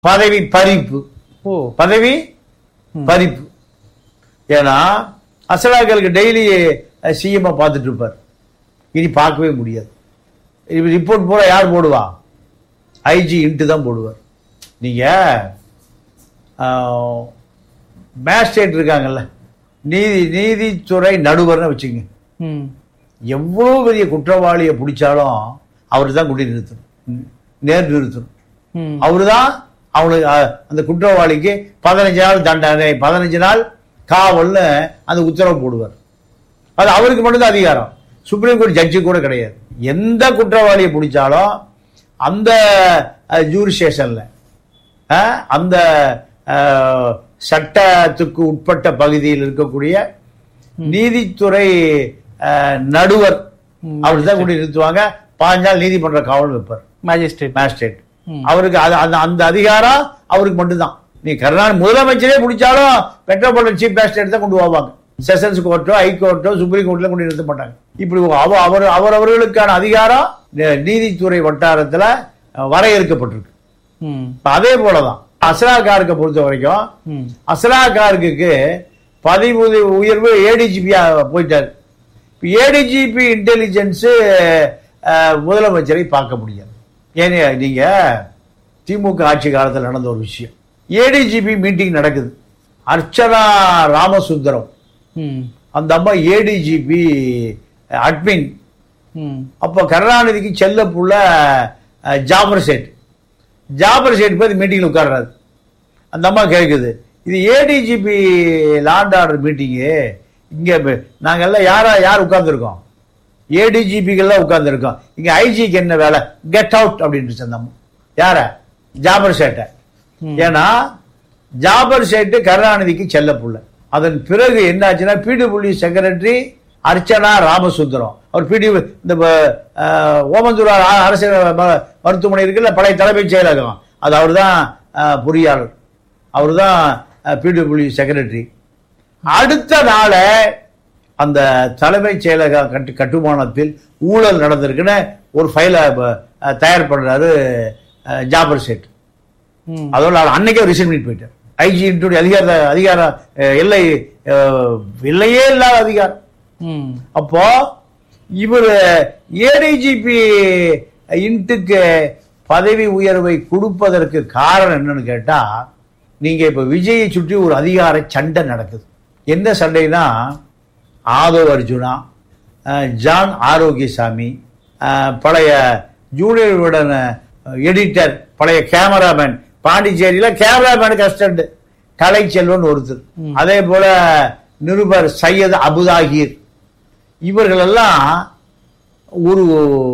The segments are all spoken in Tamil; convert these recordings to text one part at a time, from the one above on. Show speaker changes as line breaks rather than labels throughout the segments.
பதவி பறிப்பு
ஓ
பதவி பறிப்பு ஏன்னா அசலாக்களுக்கு டெய்லி சிஎம் பார்த்துட்டு இருப்பார் இனி பார்க்கவே முடியாது ரிப்போர்ட் பூரா யார் போடுவா ஐஜி இன்ட்டு தான் போடுவார் நீங்கள் மேஜிஸ்ட்ரேட் இருக்காங்கல்ல நீதி நீதித்துறை நடுவர்னு வச்சுங்க
ம்
எவ்வளோ பெரிய குற்றவாளியை பிடிச்சாலும் அவர் தான் குடி நிறுத்தணும் நேர் நிறுத்தணும்
ம்
அவரு தான் அவனுக்கு அஹ், அந்த குற்றவாளிக்கு பதினஞ்சு நாள் தண்டனை பதினஞ்சு நாள் காவல்னு அந்த உத்தரவு போடுவார் அது அவருக்கு மட்டும்தான் அதிகாரம் சுப்ரீம் கோர்ட் ஜட்ஜு கூட கிடையாது எந்த குற்றவாளியை பிடிச்சாலும் அந்த ஜூரிஸ்டேஷன்ல அந்த அஹ், சட்டத்துக்கு உட்பட்ட பகுதியில் இருக்கக்கூடிய நீதித்துறை அஹ், நடுவர் அவர் தான் கூட்டி நிறுத்துவாங்க பாஞ்சு நாள் நீதிமன்ற காவல் வைப்பார்
மேஜிஸ்ட்ரேட்
மேஜிஸ்ட்ரேட்
ம்.
அவருக்கு அது அந்த அந்த அதிகாரம் அவருக்கு மட்டும்தான் நீ கருணாநிதி முதலமைச்சரே பிடிச்சாலும் மெட்ரோபாலிட்டன் சீஃப் மேஜிஸ்ட்ரேட் தான் கொண்டு போவாங்க செஷன்ஸ் கோர்ட்டோ ஹைகோர்ட்டோ சுப்ரீம் கோர்ட்ல கொண்டு நிறுத்த மாட்டாங்க இப்படி அவ அவர் அவர் அவர்களுக்கான அதிகாரம் நி- நீதித்துறை வட்டாரத்துல அஹ், வரையறுக்கப்பட்டிருக்கு
ம்
இப்ப அதே போலதான் அஸ்ரா காருக்கு பொறுத்த வரைக்கும்
ம்
அஸ்ரா கார்க்கு பதவி உயர்வு ஏடிஜிபி போயிட்டார் ஏடிஜிபி இன்டெலிஜென்ஸ் முதலமைச்சரை பார்க்க முடியாது ஏன்னு நீங்க திமுக ஆட்சி காலத்தில் நடந்த ஒரு விஷயம் ஏடிஜிபி மீட்டிங் நடக்குது அர்ச்சனா ராமசுந்தரம்
ம்
அந்த அம்மா ஏடிஜிபி அட்மின்
ம்
அப்போ கருணாநிதிக்கு செல்ல புள்ள அஹ், ஜாபர் சேட் ஜாபர் சேட் போய் மீட்டிங்கில் உட்கார்றாரு அந்த அம்மா கேட்குது இது ஏடிஜிபி லாண்ட் ஆர்டர் மீட்டிங்கு இங்கே நாங்கள் எல்லாம் யாரா யார் உட்கார்ந்துருக்கோம் ஏடிஜிபிகள்லாம் உட்கார்ந்துருக்கோம் இங்கே ஐஜிக்கு என்ன வேலை கெட் அவுட் அப்படின்ட்டு அந்த அம்மா யார ஜாபர் சேட்டை
ம்.
ஏன்னா ஜாபர் சேட்டு கருணாநிதிக்கு செல்ல புள்ள அதன் பிறகு என்னாச்சுன்னா பிடபிள்யூ செக்ரட்டரி அர்ச்சனா ராமசுந்தரம் அவர் பிடி இந்த அஹ், ஓமந்தூரார் அ- அரசு ம- மருத்துவமனை இருக்குல்ல பழைய தலைமைச் செயலகம் அது அவர் தான் பொறியாளர் அவர் தான் பிடபிள்யூ செக்ரட்டரி அடுத்த நாள அந்த தலைமைச் செயலக கட்டு கட்டுமானத்தில் ஊழல் நடந்திருக்குன்னு ஒரு ஃபைலை தயார் பண்றாரு அஹ், ஜாபர் சேட்
ம்
அதோட அவர் அன்னைக்கே ரிசைன் பண்ணிட்டு போயிட்டார் ஐஜி இன்ட்டு அதிகார அதிகாரம் அஹ், எல்லை அஹ், எல்லையே இல்லாத அதிகாரம்
ம்
அப்போ இவர் ஏடிஜிபி இன்ட்டுக்கு பதவி உயர்வை கொடுப்பதற்கு காரணம் என்னன்னு கேட்டா நீங்க இப்ப விஜயை சுற்றி ஒரு அதிகார சண்டை நடக்குது என்ன சண்டைனா ஆதவ் அர்ஜுனா அஹ், ஜான் ஆரோக்கியசாமி அஹ், பழைய ஜூனியர் விடன் எடிட்டர் பழைய கேமராமேன் பாண்டிச்சேரியில கேமராமேனுக்கு அசிஸ்டன்ட் கலைச்செல்வன் ஒருத்தர்
ம்.
அதே போல நிருபர் சையத் அபுதாகிர் இவர்கள் எல்லாம் ஒரு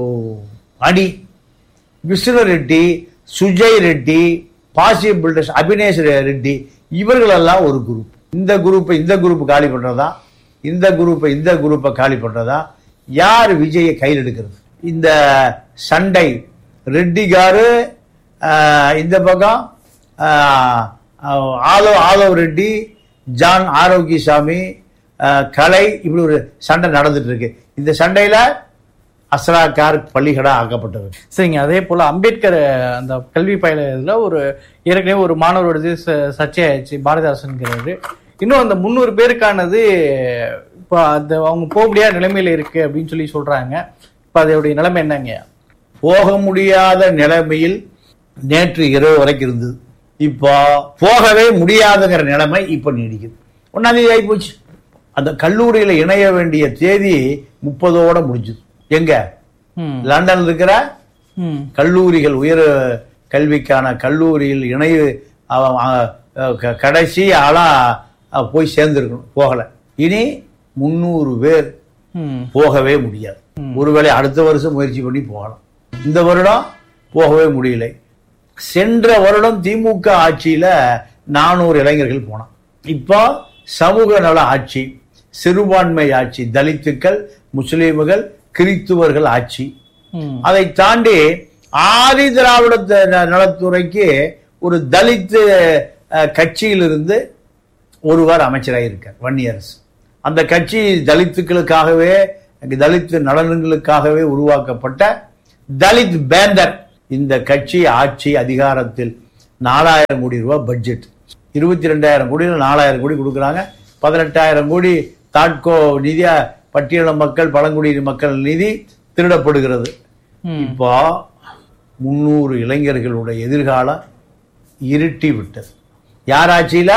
அணி விஷ்ணு ரெட்டி சுஜய் ரெட்டி பாசி பில்டர்ஸ் அபினேஷ் ரெட்டி இவர்கள் எல்லாம் ஒரு குரூப் இந்த குரூப்பை இந்த குரூப் காலி பண்றதா இந்த குரூப்பை இந்த குரூப்பை காலி பண்றதா யார் விஜயை கையில் எடுக்கிறது இந்த சண்டை ரெட்டிகாரு ஆஹ், இந்த பக்கம் ஆஹ், ஆதவ் ஆதவ் ரெட்டி ஜான் ஆரோக்கியசாமி ஆஹ், கலை இப்படி ஒரு சண்டை நடந்துட்டு இருக்கு இந்த சண்டையில அஸ்ரா கார் பள்ளிகடா ஆக்கப்பட்டது
சரிங்க அதே போல அம்பேத்கர் அந்த கல்வி பயில இதுல ஒரு ஏற்கனவே ஒரு மாணவரோட இது ச- சர்ச்சையாயிடுச்சு பாரதிதாசன்ங்கிறது இன்னும் அந்த முந்நூறு பேருக்கானது இப்போ அந்த அவங்க போக முடியாத நிலைமையில இருக்கு அப்படின்னு சொல்லி சொல்றாங்க இப்போ அதோடைய நிலைமை என்னங்க
போக முடியாத நிலைமையில் நேற்று இரவு வரைக்கும் இருந்தது இப்போ போகவே முடியாதுங்கிற நிலைமை இப்போ நீடிக்குது ஒன்னாம் தேதி ஆகி போச்சு அந்த கல்லூரியில இணைய வேண்டிய தேதி முப்பதோட முடிஞ்சுது எங்க
ம்
லண்டன்ல இருக்கிற
ம்
கல்லூரிகள் உயர் கல்விக்கான கல்லூரியில் இணைய அவ- அ- க- கடைசி ஆளா அ, போய் சேர்ந்திருக்கணும் போகல இனி முந்நூறு பேர்
ம்
போகவே முடியாது ஒருவேளை அடுத்த வருஷம் முயற்சி பண்ணி போகலாம் இந்த வருடம் போகவே முடியலை சென்ற வருடம் திமுக ஆட்சியில நானூறு இளைஞர்கள் போனான் இப்போ சமூக நல ஆட்சி சிறுபான்மை ஆட்சி தலித்துக்கள் முஸ்லீம்கள் கிறித்துவர்கள் ஆட்சி
ம்
அதை தாண்டி ஆதி திராவிட த- நலத்துறைக்கு ஒரு தலித் அஹ், கட்சியிலிருந்து ஒருவர் அமைச்சராக இருக்கார் வன்னியரசு அந்த கட்சி தலித்துக்களுக்காகவே தலித் நலன்களுக்காகவே உருவாக்கப்பட்ட தலித் பேந்தர் இந்த கட்சி ஆட்சி அதிகாரத்தில் நாலாயிரம் கோடி ரூபாய் பட்ஜெட் இருபத்தி ரெண்டாயிரம் கோடியில் நாலாயிரம் கோடி கொடுக்குறாங்க பதினெட்டாயிரம் கோடி தாட்கோ நிதியா பட்டியல மக்கள் பழங்குடியின மக்கள் நிதி திருடப்படுகிறது
ம்.
இப்போ முந்நூறு இளைஞர்களுடைய எதிர்காலம் இருட்டி விட்டது யார் ஆட்சியில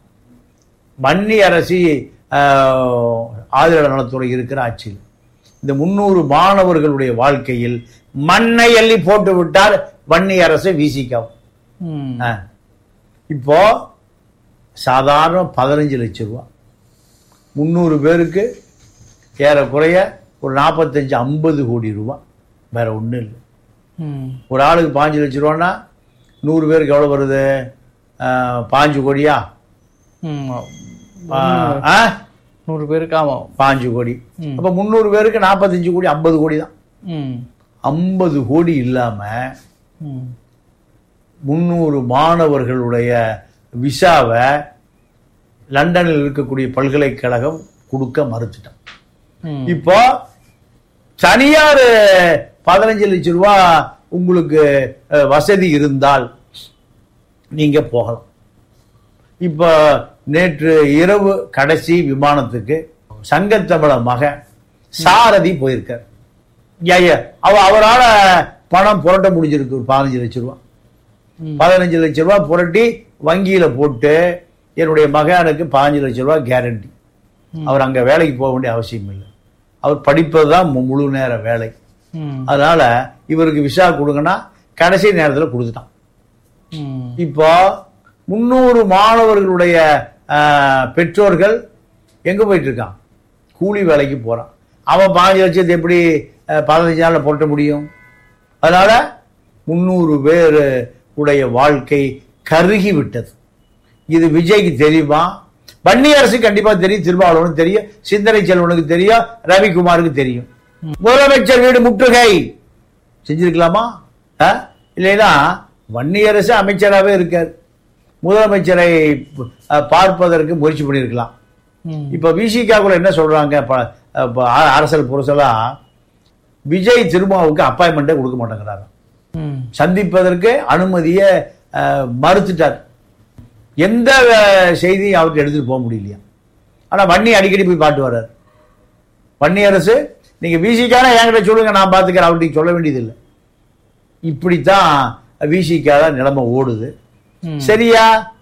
வன்னி அரசி ஆஹ், ஆதிர நலத்துறை இருக்கிற ஆட்சியில் இந்த முந்நூறு மாணவர்களுடைய வாழ்க்கையில் மண்ணை எள்ளி போட்டு விட்டார் வன்னி அரசு வீசிக்காவும்
ம்.
ஆ. இப்போ சாதாரண பதினஞ்சு லட்சம் ரூபா முந்நூறு பேருக்கு ஏறக்குறைய ஒரு நாற்பத்தஞ்சு ஐம்பது கோடி ரூபா வேற ஒன்றும் இல்லை
ம்.
ஒரு ஆளுக்கு பாஞ்சு லட்ச ரூபான்னா நூறு பேருக்கு எவ்வளோ வருது ஆ, பாஞ்சு கோடியா
ம்.
ஆ, ஆ?
நூறு பேருக்கு ஆமா
பாஞ்சு கோடி
ம்.
அப்போ முந்நூறு பேருக்கு நாற்பத்தஞ்சு கோடி ஐம்பது கோடி தான்
ம்.
ஐம்பது கோடி இல்லாமல்
ம்.
முந்நூறு மாணவர்களுடைய விசாவை லண்டனில் இருக்கக்கூடிய பல்கலைக்கழகம் கொடுக்க மறுத்துட்டான்
ம்.
இப்போ தனியார் பதினஞ்சு லட்சம் ரூபா உங்களுக்கு அஹ், வசதி இருந்தால் நீங்க போகலாம் இப்போ நேற்று இரவு கடைசி விமானத்துக்கு சங்கத்தமிழ மகன் சாரதி போயிருக்கார் யா, யா. அவ அவரால பணம் புரட்ட முடிஞ்சிருக்கு ஒரு பதினஞ்சு லட்சம் ரூபா
ம்.
பதினஞ்சு லட்சம் ரூபா புரட்டி வங்கியில போட்டு என்னுடைய மகனுக்கு பதினஞ்சு லட்சம் ரூபா கேரண்டி அவர் அங்க வேலைக்கு போக வேண்டிய அவசியம் இல்லை அவர் படிப்பது தான் முழு நேர வேலை
ம்.
அதனால இவருக்கு விசா கொடுங்கன்னா கடைசி நேரத்தில் கொடுத்துட்டான்
ம்.
இப்போ முந்நூறு மாணவர்களுடைய ஆஹ், பெற்றோர்கள் எங்க போயிட்டு இருக்கான் கூலி வேலைக்கு போறான் அவன் பாஞ்சு லட்சத்தை எப்படி ஆஹ், பதினஞ்சு நாள்ல புரட்ட முடியும் அதனால முந்நூறு பேர் உடைய வாழ்க்கை கருகி விட்டது இது விஜய்க்கு தெரியுமா வன்னி அரசு கண்டிப்பா தெரியும் திருமாவளவனுக்கு தெரியும் சிந்தனை செல்வனுக்கு தெரியும் ரவிக்குமாருக்கு தெரியும் முதலமைச்சர் வீடு முற்றுகை செஞ்சிருக்கலாமா ஆ? இல்லைன்னா வன்னி அரசு அமைச்சராகவே இருக்கார் முதலமைச்சரை அஹ், பார்ப்பதற்கு முயற்சி பண்ணியிருக்கலாம்
ம்.
இப்ப விசிகாக்குள்ள என்ன சொல்றாங்க ப- அஹ், ப- அ- அரசியல் புரசலா விஜய் திருமாவுக்கு அப்பாயின்மெண்ட்டே கொடுக்க மாட்டேங்கிறாங்க
ம்.
சந்திப்பதற்கு அனுமதியை அஹ், மறுத்துட்டார் எந்த அஹ், செய்தியும் அவருக்கு எடுத்துட்டு போக முடியலையா ஆனா வன்னி அடிக்கடி போய் பாட்டு வர்றாரு வன்னி அரசு நீங்க விசிக்கான என்கிட்ட சொல்லுங்க நான் பார்த்துக்கிறேன் அவர்கிட்ட சொல்ல வேண்டியதில்லை இப்படித்தான் விசிக்கால நிலைமை ஓடுது
ம்.
சரியா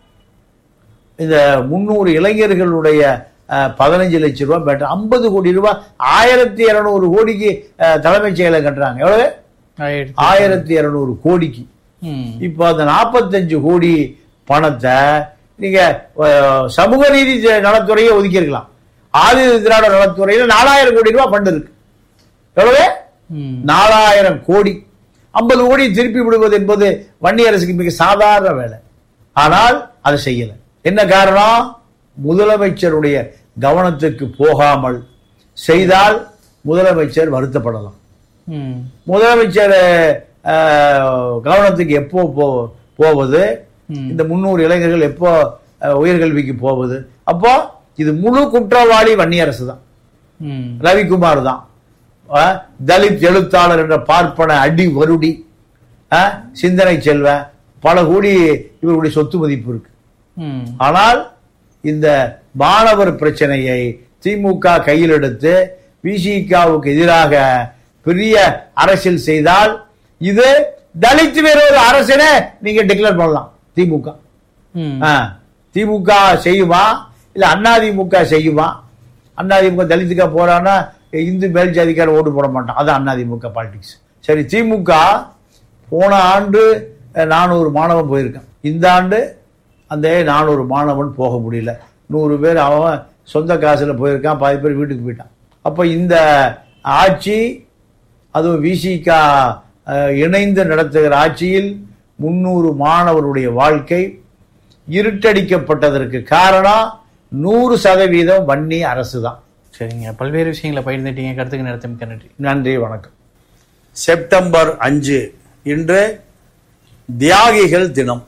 இந்த முந்நூறு இளைஞர்களுடைய அஹ், பதினஞ்சு லட்சம் ரூபாய் பெட்டர் ஐம்பது கோடி ரூபாய் ஆயிரத்தி இருநூறு கோடிக்கு அஹ், தலைமைச் செயலகம் கட்டுறாங்க எவ்வளவு
ஆயிடுச்சு.
ஆயிரத்தி இருநூறு கோடிக்கு
ம்.
இப்போ அந்த நாற்பத்தஞ்சு கோடி பணத்தை நீங்க அஹ், சமூக நீதி நலத்துறையை ஒதுக்கி இருக்கலாம் ஆதி திராவிட நலத்துறையில நாலாயிரம் கோடி ரூபாய் ஃபண்ட் இருக்கு எவ்வளவு
ம்.
நாலாயிரம் கோடி ஐம்பது கோடி திருப்பி விடுவது என்பது வன்னி அரசுக்கு மிக சாதாரண வேலை ஆனால் அதை செய்யல என்ன காரணம் முதலமைச்சருடைய கவனத்துக்கு போகாமல் செய்தால் முதலமைச்சர் வருத்தப்படலாம்
ம்.
முதலமைச்சர் அஹ், கவனத்துக்கு எப்போ போ போவது
ம்.
இந்த முன்னூறு இளைஞர்கள் எப்போ அஹ், உயர்கல்விக்கு போவது அப்போ இது முழு குற்றவாளி வன்னி அரசு தான்
ம்.
ரவிக்குமார் தான் அஹ், தலித் எழுத்தாளர் என்ற பார்ப்பன அடி வருடி அஹ், சிந்தனை செல்வன் பல கோடி இவருடைய சொத்து மதிப்பு இருக்கு
ம்.
ஆனால் இந்த மாணவர் பிரச்சனையை திமுக கையில் எடுத்து விசிகாவுக்கு எதிராக பெரிய அரசியல் செய்தால் இது தலித் விரோத அரசினை நீங்க டிக்ளேர் பண்ணலாம் திமுக
ம்.
ஆ, திமுக செய்யுமா இல்ல அதிமுக செய்யுமா அதிமுக தலித்துக்கா போறான்னா இந்து மேல் ஜாதிக்கார ஓட்டு போட மாட்டான் அது அதிமுக பாலிடிக்ஸ் சரி திமுக போன ஆண்டு நானூறு மாணவன் போயிருக்கான் இந்த ஆண்டு அந்த நானூறு மாணவன் போக முடியல நூறு பேர் அவன் சொந்த காசுல போயிருக்கான் பாதி பேர் வீட்டுக்கு போயிட்டான் அப்ப இந்த ஆட்சி அதுவும் விசிகா இணைந்து நடத்துகிற ஆட்சியில் முன்னூறு மாணவருடைய வாழ்க்கை இருட்டடிக்கப்பட்டதற்கு காரணம் நூறு சதவீதம் வன்னி அரசு தான்
சரிங்க பல்வேறு விஷயங்களை பகிர்ந்துட்டீங்க கருத்துக்கு நேரத்தை மிக்க நன்றி
நன்றி வணக்கம் செப்டம்பர் அஞ்சு இன்று தியாகிகள் தினம்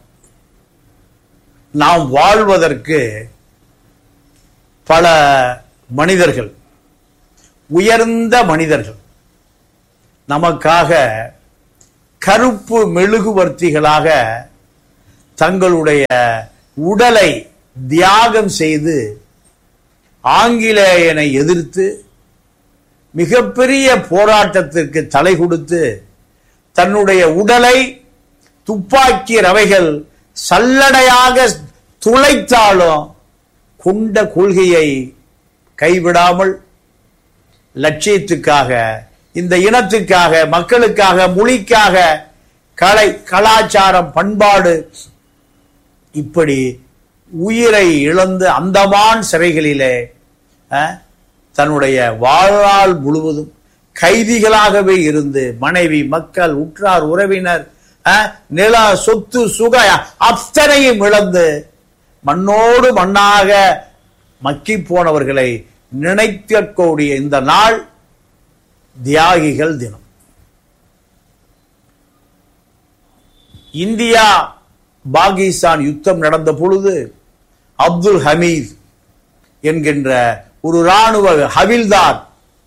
நாம் வாழ்வதற்கு பல மனிதர்கள் உயர்ந்த மனிதர்கள் நமக்காக கருப்பு மெழுகுவர்த்திகளாக தங்களுடைய உடலை தியாகம் செய்து ஆங்கிலேயனை எதிர்த்து மிகப்பெரிய போராட்டத்திற்கு தலை கொடுத்து தன்னுடைய உடலை துப்பாக்கி ரவைகள் சல்லடையாக துளைத்தாலும் கொண்ட கொள்கையை கைவிடாமல் லட்சியத்துக்காக இந்த இனத்துக்காக மக்களுக்காக மொழிக்காக கலை கலாச்சாரம் பண்பாடு இப்படி உயிரை இழந்து அந்தமான் சிறைகளிலே அஹ், தன்னுடைய வாழ்நாள் முழுவதும் கைதிகளாகவே இருந்து மனைவி மக்கள் உற்றார் உறவினர் அஹ், நில சொத்து சுக அத்தனையும் இழந்து மண்ணோடு மண்ணாக மக்கி போனவர்களை நினைக்கக்கூடிய இந்த நாள் தியாகிகள் தினம் இந்தியா பாகிஸ்தான் யுத்தம் நடந்த பொழுது அப்துல் ஹமீத் என்கின்ற ஒரு ராணுவ ஹவில்தார்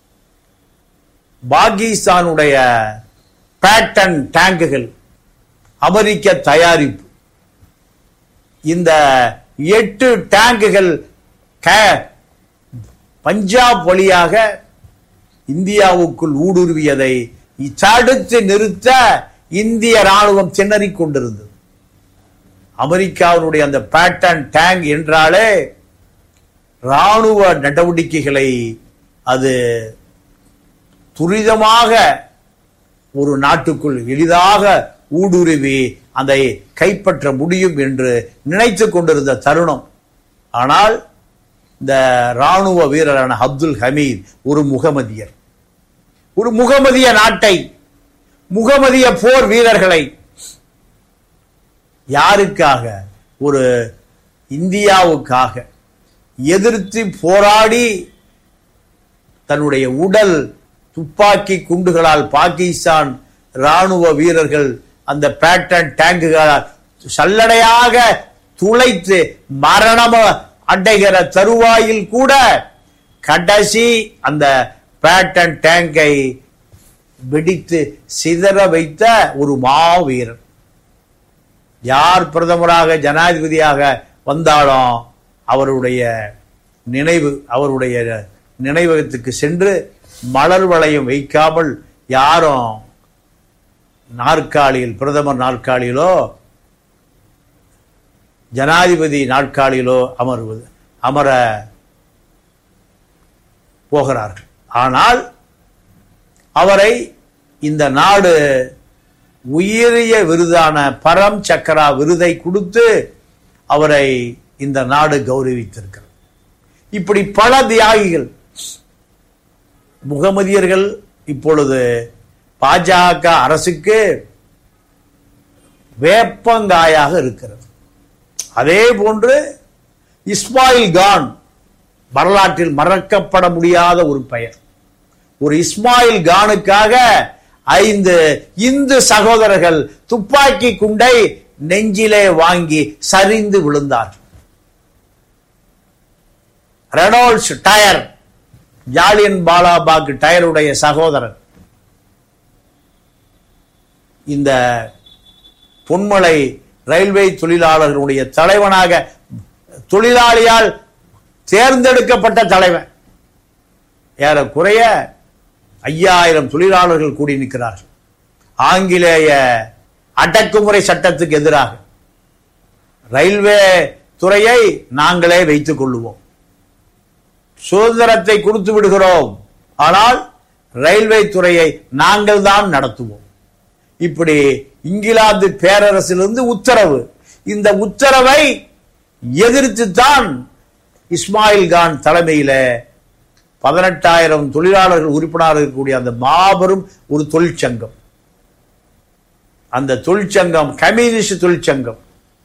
பாகிஸ்தானுடைய பேட்டன் டேங்குகள் அமெரிக்க தயாரிப்பு இந்த எட்டு டேங்குகள் க- பஞ்சாப் வழியாக இந்தியாவுக்குள் ஊடுருவியதை தடுத்து நிறுத்த இந்திய ராணுவம் திணறிக் கொண்டிருந்தது அமெரிக்காவினுடைய அந்த பேட்டன் டேங்க் என்றாலே ராணுவ நடவடிக்கைகளை அது துரிதமாக ஒரு நாட்டுக்குள் எளிதாக ஊடுருவி அதை கைப்பற்ற முடியும் என்று நினைத்துக் கொண்டிருந்த தருணம் ஆனால் இந்த ராணுவ வீரரான அப்துல் ஹமீத் ஒரு முகமதியர் ஒரு முகமதிய நாட்டை முகமதிய போர் வீரர்களை யாருக்காக ஒரு இந்தியாவுக்காக எதிர்த்து போராடி தன்னுடைய உடல் துப்பாக்கி குண்டுகளால் பாகிஸ்தான் ராணுவ வீரர்கள் அந்த பேட்டன் டேங்குகளால் சல்லடையாக துளைத்து மரணம் அடைகிற தருவாயில் கூட கடைசி அந்த பேட்டன் டேங்கை வெடித்து சிதற வைத்த ஒரு மாவீரர் யார் பிரதமராக ஜனாதிபதியாக வந்தாலும் அவருடைய நினைவு அவருடைய நினைவகத்துக்கு சென்று மலர் வளையம் வைக்காமல் யாரும் நாற்காலியில் பிரதமர் நாற்காலியிலோ ஜனாதிபதி நாற்காலியிலோ அமர்வது அமர போகிறார்கள் ஆனால் அவரை இந்த நாடு உயரிய விருதான பரம் சக்கரா விருதை கொடுத்து அவரை இந்த நாடு கௌரவித்திருக்கிறது இப்படி பல தியாகிகள் முகமதியர்கள் இப்பொழுது பாஜக அரசுக்கு வேப்பங்காயாக இருக்கிறது அதே போன்று இஸ்மாயில் கான் வரலாற்றில் மறக்கப்பட முடியாத ஒரு பெயர் ஒரு இஸ்மாயில் கானுக்காக ஐந்து இந்து சகோதரர்கள் துப்பாக்கி குண்டை நெஞ்சிலே வாங்கி சரிந்து விழுந்தார் ரெனால்ட்ஸ் டயர் ஜாலியன் பாலாபாக் டயருடைய சகோதரர் இந்த பொன்மலை ரயில்வே தொழிலாளர்களுடைய தலைவனாக தொழிலாளியால் தேர்ந்தெடுக்கப்பட்ட தலைவன் ஏறக்குறைய ஐயாயிரம் தொழிலாளர்கள் கூடி நிற்கிறார்கள் ஆங்கிலேய அடக்குமுறை சட்டத்துக்கு எதிராக ரயில்வே துறையை நாங்களே வைத்துக் கொள்ளுவோம் சுதந்திரத்தை கொடுத்து விடுகிறோம் ஆனால் ரயில்வே துறையை நாங்கள் தான் நடத்துவோம் இப்படி இங்கிலாந்து பேரரசிலிருந்து உத்தரவு இந்த உத்தரவை எதிர்த்து தான் இஸ்மாயில் கான் தலைமையில பதினெட்டாயிரம் தொழிலாளர்கள் உறுப்பினராக இருக்கக்கூடிய அந்த மாபெரும் ஒரு தொழிற்சங்கம் அந்த தொழிற்சங்கம் கம்யூனிஸ்ட் தொழிற்சங்கம்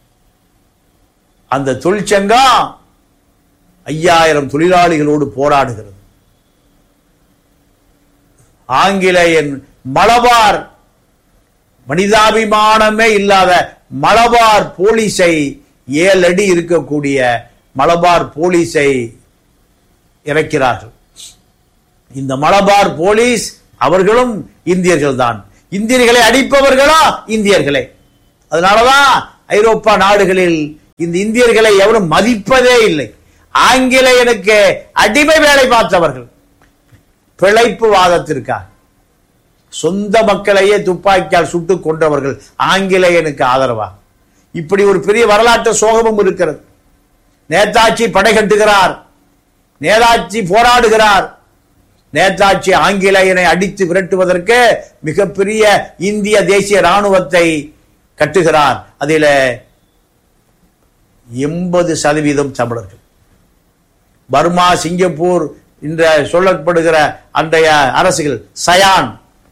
அந்த தொழிற்சங்கம் ஐயாயிரம் தொழிலாளிகளோடு போராடுகிறது ஆங்கிலேயன் மலபார் மனிதாபிமானமே இல்லாத மலபார் போலீஸை ஏழு அடி இருக்கக்கூடிய மலபார் போலீஸை இறக்கிறார்கள் இந்த மலபார் போலீஸ் அவர்களும் இந்தியர்கள் தான் இந்தியர்களை அடிப்பவர்களா இந்தியர்களே அதனாலதான் ஐரோப்பா நாடுகளில் இந்த இந்தியர்களை எவரும் மதிப்பதே இல்லை ஆங்கிலேயனுக்கு அடிமை வேலை பார்த்தவர்கள் பிழைப்பு வாதத்திற்காக சொந்த மக்களையே துப்பாக்கியால் சுட்டுக் கொன்றவர்கள் ஆங்கிலேயனுக்கு ஆதரவா இப்படி ஒரு பெரிய வரலாற்று சோகமும் இருக்கிறது நேதாஜி படை கட்டுகிறார் நேதாஜி போராடுகிறார் நேதாஜி ஆங்கிலேயனை அடித்து விரட்டுவதற்கு மிகப்பெரிய இந்திய தேசிய ராணுவத்தை கட்டுகிறார் அதில எண்பது சதவீதம் தமிழர்கள் பர்மா சிங்கப்பூர் என்ற சொல்லப்படுகிற அன்றைய அரசுகள் சயான்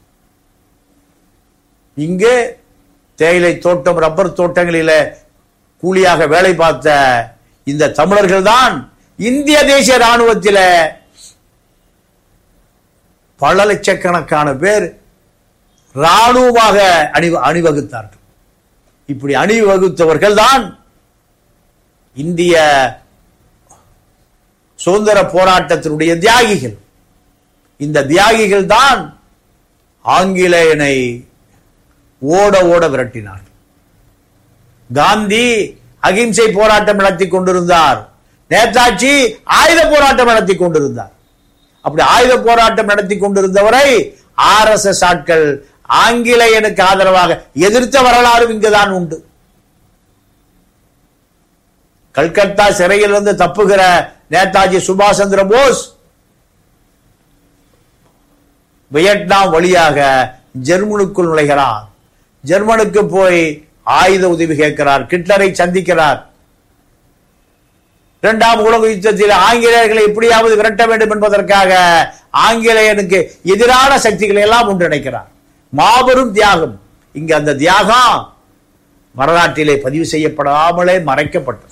இங்கே தேயிலை தோட்டம் ரப்பர் தோட்டங்களில கூலியாக வேலை பார்த்த இந்த தமிழர்கள் தான் இந்திய தேசிய ராணுவத்தில பல லட்சக்கணக்கான பேர் ராணுவமாக அணி அணிவகுத்தார்கள் இப்படி அணிவகுத்தவர்கள் தான் இந்திய சுதந்திர போராட்டத்தினுடைய தியாகிகள் இந்த தியாகிகள் தான் ஆங்கிலேயனை ஓட ஓட விரட்டினார் காந்தி அகிம்சை போராட்டம் நடத்தி கொண்டிருந்தார் நேதாஜி ஆயுத போராட்டம் நடத்தி கொண்டிருந்தார் அப்படி ஆயுத போராட்டம் நடத்தி கொண்டிருந்தவரை ஆர் எஸ் எஸ் ஆட்கள் ஆங்கிலேயனுக்கு ஆதரவாக எதிர்த்த வரலாறும் இங்குதான் உண்டு கல்கத்தா சிறையில் இருந்து தப்புகிற நேதாஜி சுபாஷ் சந்திர போஸ் வியட்நாம் வழியாக ஜெர்மனுக்குள் நுழைகிறார் ஜெர்மனுக்கு போய் ஆயுத உதவி கேட்கிறார் கிட்லரை சந்திக்கிறார் இரண்டாம் உலக யுத்தத்தில் ஆங்கிலேயர்களை எப்படியாவது விரட்ட வேண்டும் என்பதற்காக ஆங்கிலேயனுக்கு எதிரான சக்திகளை எல்லாம் ஒன்றிணைக்கிறார் மாபெரும் தியாகம் இங்க அந்த தியாகம் வரலாற்றிலே பதிவு செய்யப்படாமலே மறைக்கப்பட்டது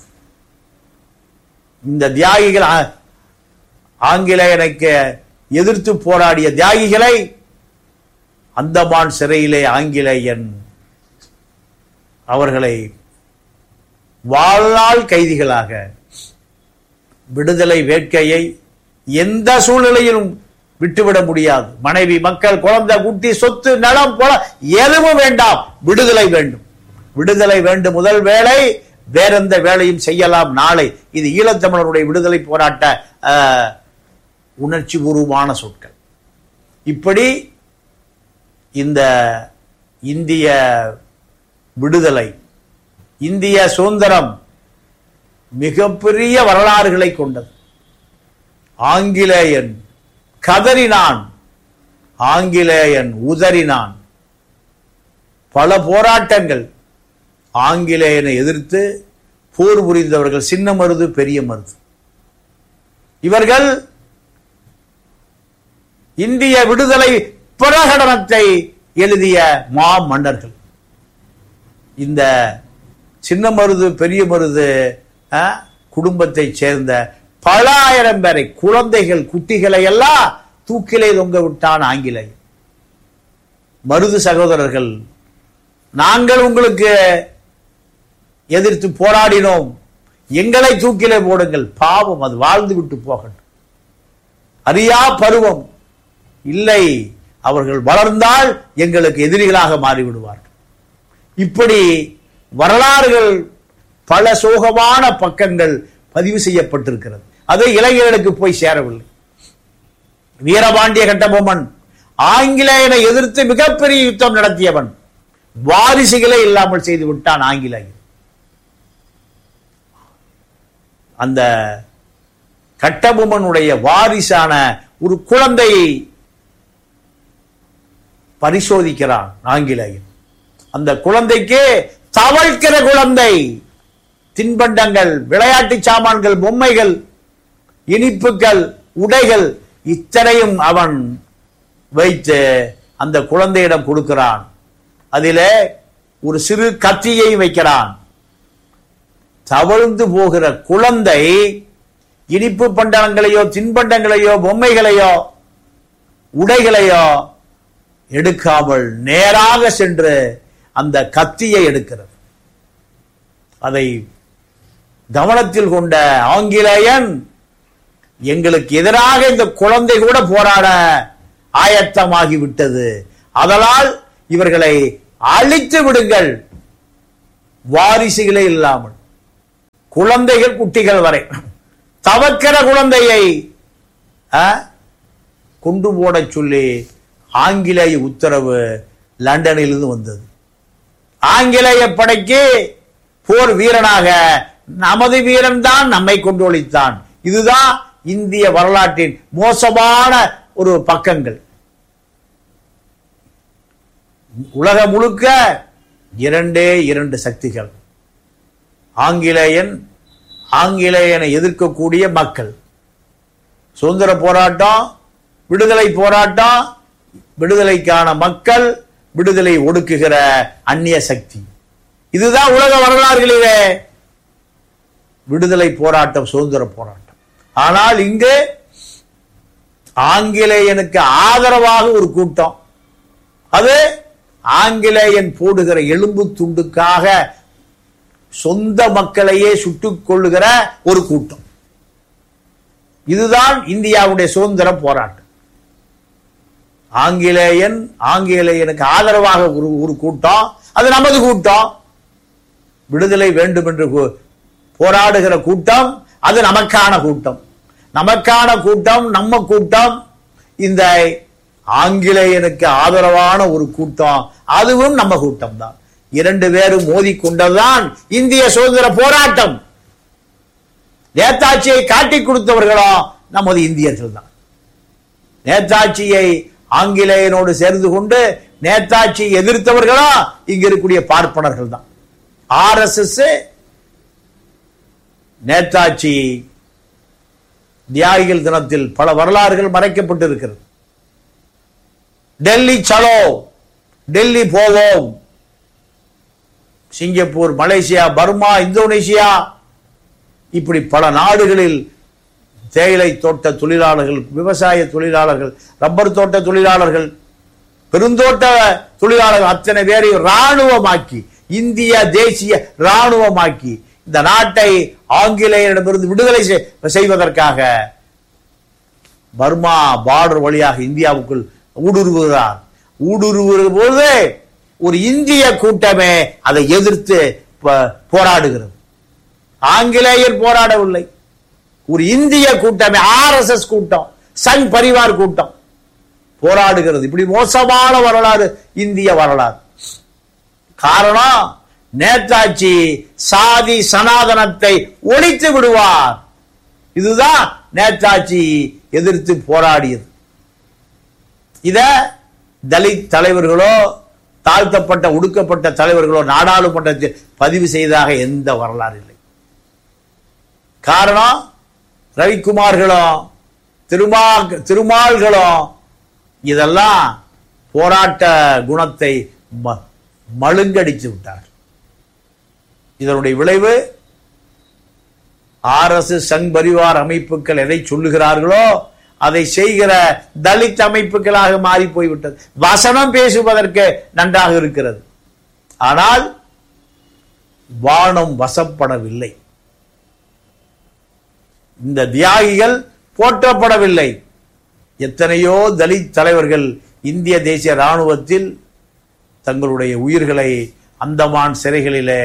இந்த தியாகிகள் ஆ- ஆங்கிலேயனுக்கு எதிர்த்து போராடிய தியாகிகளை அந்தமான் சிறையிலே ஆங்கிலேயன் அவர்களை வாழ்நாள் கைதிகளாக விடுதலை வேட்கையை எந்த சூழ்நிலையிலும் விட்டுவிட முடியாது மனைவி மக்கள் குழந்தை குட்டி சொத்து நலம் போல எதுவும் வேண்டாம் விடுதலை வேண்டும் விடுதலை வேண்டும் முதல் வேலை வேறெந்த வேலையும் செய்யலாம் நாளை இது ஈழத்தமிழருடைய விடுதலை போராட்ட அஹ், உணர்ச்சி பூர்வமான சொற்கள் இப்படி இந்த இந்திய விடுதலை இந்திய சுதந்திரம் மிகப்பெரிய வரலாறுகளை கொண்டது ஆங்கிலேயன் கதறினான் ஆங்கிலேயன் உதறினான் பல போராட்டங்கள் ஆங்கிலேயனை எதிர்த்து போர் புரிந்தவர்கள் சின்ன மருது பெரிய மருது இவர்கள் இந்திய விடுதலை பிரகடனத்தை எழுதிய மா மன்னர்கள் இந்த சின்ன மருது பெரிய மருது அஹ், குடும்பத்தைச் சேர்ந்த பல ஆயிரம் பேரை குழந்தைகள் குட்டிகளை எல்லாம் தூக்கிலே தொங்க விட்டான் ஆங்கிலேயன் மருது சகோதரர்கள் நாங்கள் உங்களுக்கு எதிர்த்து போராடினோம் எங்களை தூக்கிலே போடுங்கள் பாவம் அது வாழ்ந்து விட்டு போகட்டும் அறியா பருவம் இல்லை அவர்கள் வளர்ந்தால் எங்களுக்கு எதிரிகளாக மாறிவிடுவார்கள் இப்படி வரலாறுகள் பல சோகமான பக்கங்கள் பதிவு செய்யப்பட்டிருக்கிறது அது இளைஞர்களுக்கு போய் சேரவில்லை வீரபாண்டிய கட்டபொம்மன் ஆங்கிலேயனை எதிர்த்து மிகப்பெரிய யுத்தம் நடத்தியவன் வாரிசுகளே இல்லாமல் செய்து விட்டான் ஆங்கிலேயன் அந்த கட்டபொம்மனுடைய வாரிசான ஒரு குழந்தையை பரிசோதிக்கிறான் ஆங்கிலேயன் அந்த குழந்தைக்கு தவழ்கிற குழந்தை தின்பண்டங்கள் விளையாட்டு சாமான்கள் பொம்மைகள் இனிப்புகள் உடைகள் இத்தனையும் அவன் வைத்து அந்த குழந்தையிடம் கொடுக்கிறான் அதிலே ஒரு சிறு கத்தியை வைக்கிறான் தவழ்ந்து போகிற குழந்தை இனிப்பு பண்டங்களையோ தின்பண்டங்களையோ பொம்மைகளையோ உடைகளையோ எடுக்காமல் நேராக சென்று அந்த கத்தியை எடுக்கிறது அதை கவனத்தில் கொண்ட ஆங்கிலேயன் எங்களுக்கு எதிராக இந்த குழந்தை கூட போராட ஆயத்தமாகி விட்டது அதனால் இவர்களை அழித்து விடுங்கள் வாரிசுகளே இல்லாமல் குழந்தைகள் குட்டிகள் வரை தவக்கிற குழந்தையை ஆ, கொண்டு போடச் சொல்லி ஆங்கிலேய உத்தரவு லண்டனிலிருந்து வந்தது ஆங்கிலேய படைக்கு போர் வீரனாக நமது வீரன் தான் நம்மை கொண்டு ஒழித்தான் இதுதான் இந்திய வரலாற்றின் மோசமான ஒரு பக்கங்கள் உலகம் முழுக்க இரண்டே இரண்டு சக்திகள் ஆங்கிலேயன் ஆங்கிலேயனை எதிர்க்கக்கூடிய மக்கள் சுதந்திர போராட்டம் விடுதலை போராட்டம் விடுதலைக்கான மக்கள் விடுதலை ஒடுக்குகிற அந்நிய சக்தி இதுதான் உலக வரலாறுகளிலே விடுதலை போராட்டம் சுதந்திர போராட்டம் ஆனால் இங்கு ஆங்கிலேயனுக்கு ஆதரவாக ஒரு கூட்டம் அது ஆங்கிலேயன் போடுகிற எலும்பு துண்டுக்காக சொந்த மக்களையே சுட்டுக் கொள்ளுகிற ஒரு கூட்டம் இதுதான் இந்தியாவுடைய சுதந்திர போராட்டம் ஆங்கிலேயன் ஆங்கிலேயனுக்கு ஆதரவாக ஒரு ஒரு கூட்டம் அது நமது கூட்டம் விடுதலை வேண்டும் என்று கூ- போராடுகிற கூட்டம் அது நமக்கான கூட்டம் நமக்கான கூட்டம் நம்ம கூட்டம் இந்த ஆங்கிலேயனுக்கு ஆதரவான ஒரு கூட்டம் அதுவும் நம்ம கூட்டம் தான் இரண்டு பேரும் மோதிக்கொண்டதுதான் இந்திய சுதந்திர போராட்டம் நேதாட்சியை காட்டிக் கொடுத்தவர்களோ நமது இந்தியர்கள் தான் நேதாட்சியை ஆங்கிலேயனோடு சேர்ந்து கொண்டு நேதாட்சியை எதிர்த்தவர்களோ இங்க இருக்கக்கூடிய பார்ப்பனர்கள் தான் ஆர்எஸ்எஸ் நேதாஜி தியாகிகள் தினத்தில் பல வரலாறுகள் மறைக்கப்பட்டிருக்கிறது டெல்லி சலோ டெல்லி போவோம் சிங்கப்பூர் மலேசியா பர்மா இந்தோனேசியா இப்படி பல நாடுகளில் தேயிலை தோட்ட தொழிலாளர்கள் விவசாய தொழிலாளர்கள் ரப்பர் தோட்ட தொழிலாளர்கள் பெருந்தோட்ட தொழிலாளர்கள் அத்தனை பேரையும் ராணுவமாக்கி இந்திய தேசிய ராணுவமாக்கி இந்த நாட்டை ஆங்கிலேயரிடமிருந்து விடுதலை செய்- செய்வதற்காக பர்மா பார்டர் வழியாக இந்தியாவுக்குள் ஊடுருவுகிறார் ஊடுருவுகிற போது ஒரு இந்திய கூட்டமே அதை எதிர்த்து ப- போராடுகிறது ஆங்கிலேயர் போராடவில்லை ஒரு இந்திய கூட்டமே ஆர்எஸ்எஸ் கூட்டம் சங் பரிவார் கூட்டம் போராடுகிறது இப்படி மோசமான வரலாறு இந்திய வரலாறு காரணம் நேதாஜி சாதி சனாதனத்தை ஒழித்து விடுவார் இதுதான் நேதாஜி எதிர்த்து போராடியது இத தலித் தலைவர்களோ தாழ்த்தப்பட்ட ஒடுக்கப்பட்ட தலைவர்களோ நாடாளுமன்றத்தில் பதிவு செய்ததாக எந்த வரலாறு இல்லை காரணம் ரவிக்குமார்களும் திருமா திருமால்களும் இதெல்லாம் போராட்ட குணத்தை ம- மழுங்கடித்து விட்டார் இதனுடைய விளைவு ஆர்எஸ் சங் பரிவார் அமைப்புகள் எதை சொல்லுகிறார்களோ அதை செய்கிற தலித் அமைப்புகளாக மாறி போய்விட்டது வசனம் பேசுவதற்கு நன்றாக இருக்கிறது ஆனால் வானம் வசப்படவில்லை இந்த தியாகிகள் போற்றப்படவில்லை எத்தனையோ தலித் தலைவர்கள் இந்திய தேசிய ராணுவத்தில் தங்களுடைய உயிர்களை அந்தமான் சிறைகளிலே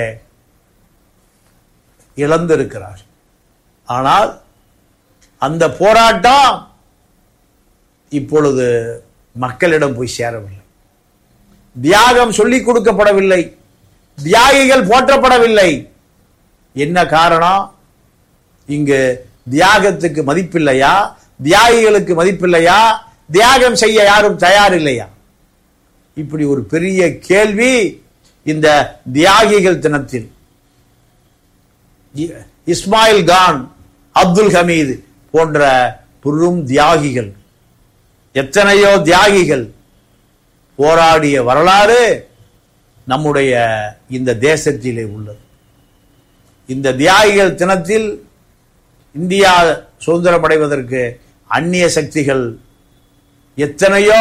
இழந்திருக்கிறார் ஆனால் அந்த போராட்டம் இப்பொழுது மக்களிடம் போய் சேரவில்லை தியாகம் சொல்லிக் கொடுக்கப்படவில்லை தியாகிகள் போற்றப்படவில்லை என்ன காரணம் இங்கு தியாகத்துக்கு மதிப்பில்லையா தியாகிகளுக்கு மதிப்பில்லையா தியாகம் செய்ய யாரும் தயார் இல்லையா இப்படி ஒரு பெரிய கேள்வி இந்த தியாகிகள் தினத்தில் இ- இஸ்மாயில் கான் அப்துல் ஹமீது போன்ற பெரும் தியாகிகள் எத்தனையோ தியாகிகள் போராடிய வரலாறு நம்முடைய இந்த தேசத்திலே உள்ளது இந்த தியாகிகள் தினத்தில் இந்தியா சுதந்திரம் அடைவதற்கு அந்நிய சக்திகள் எத்தனையோ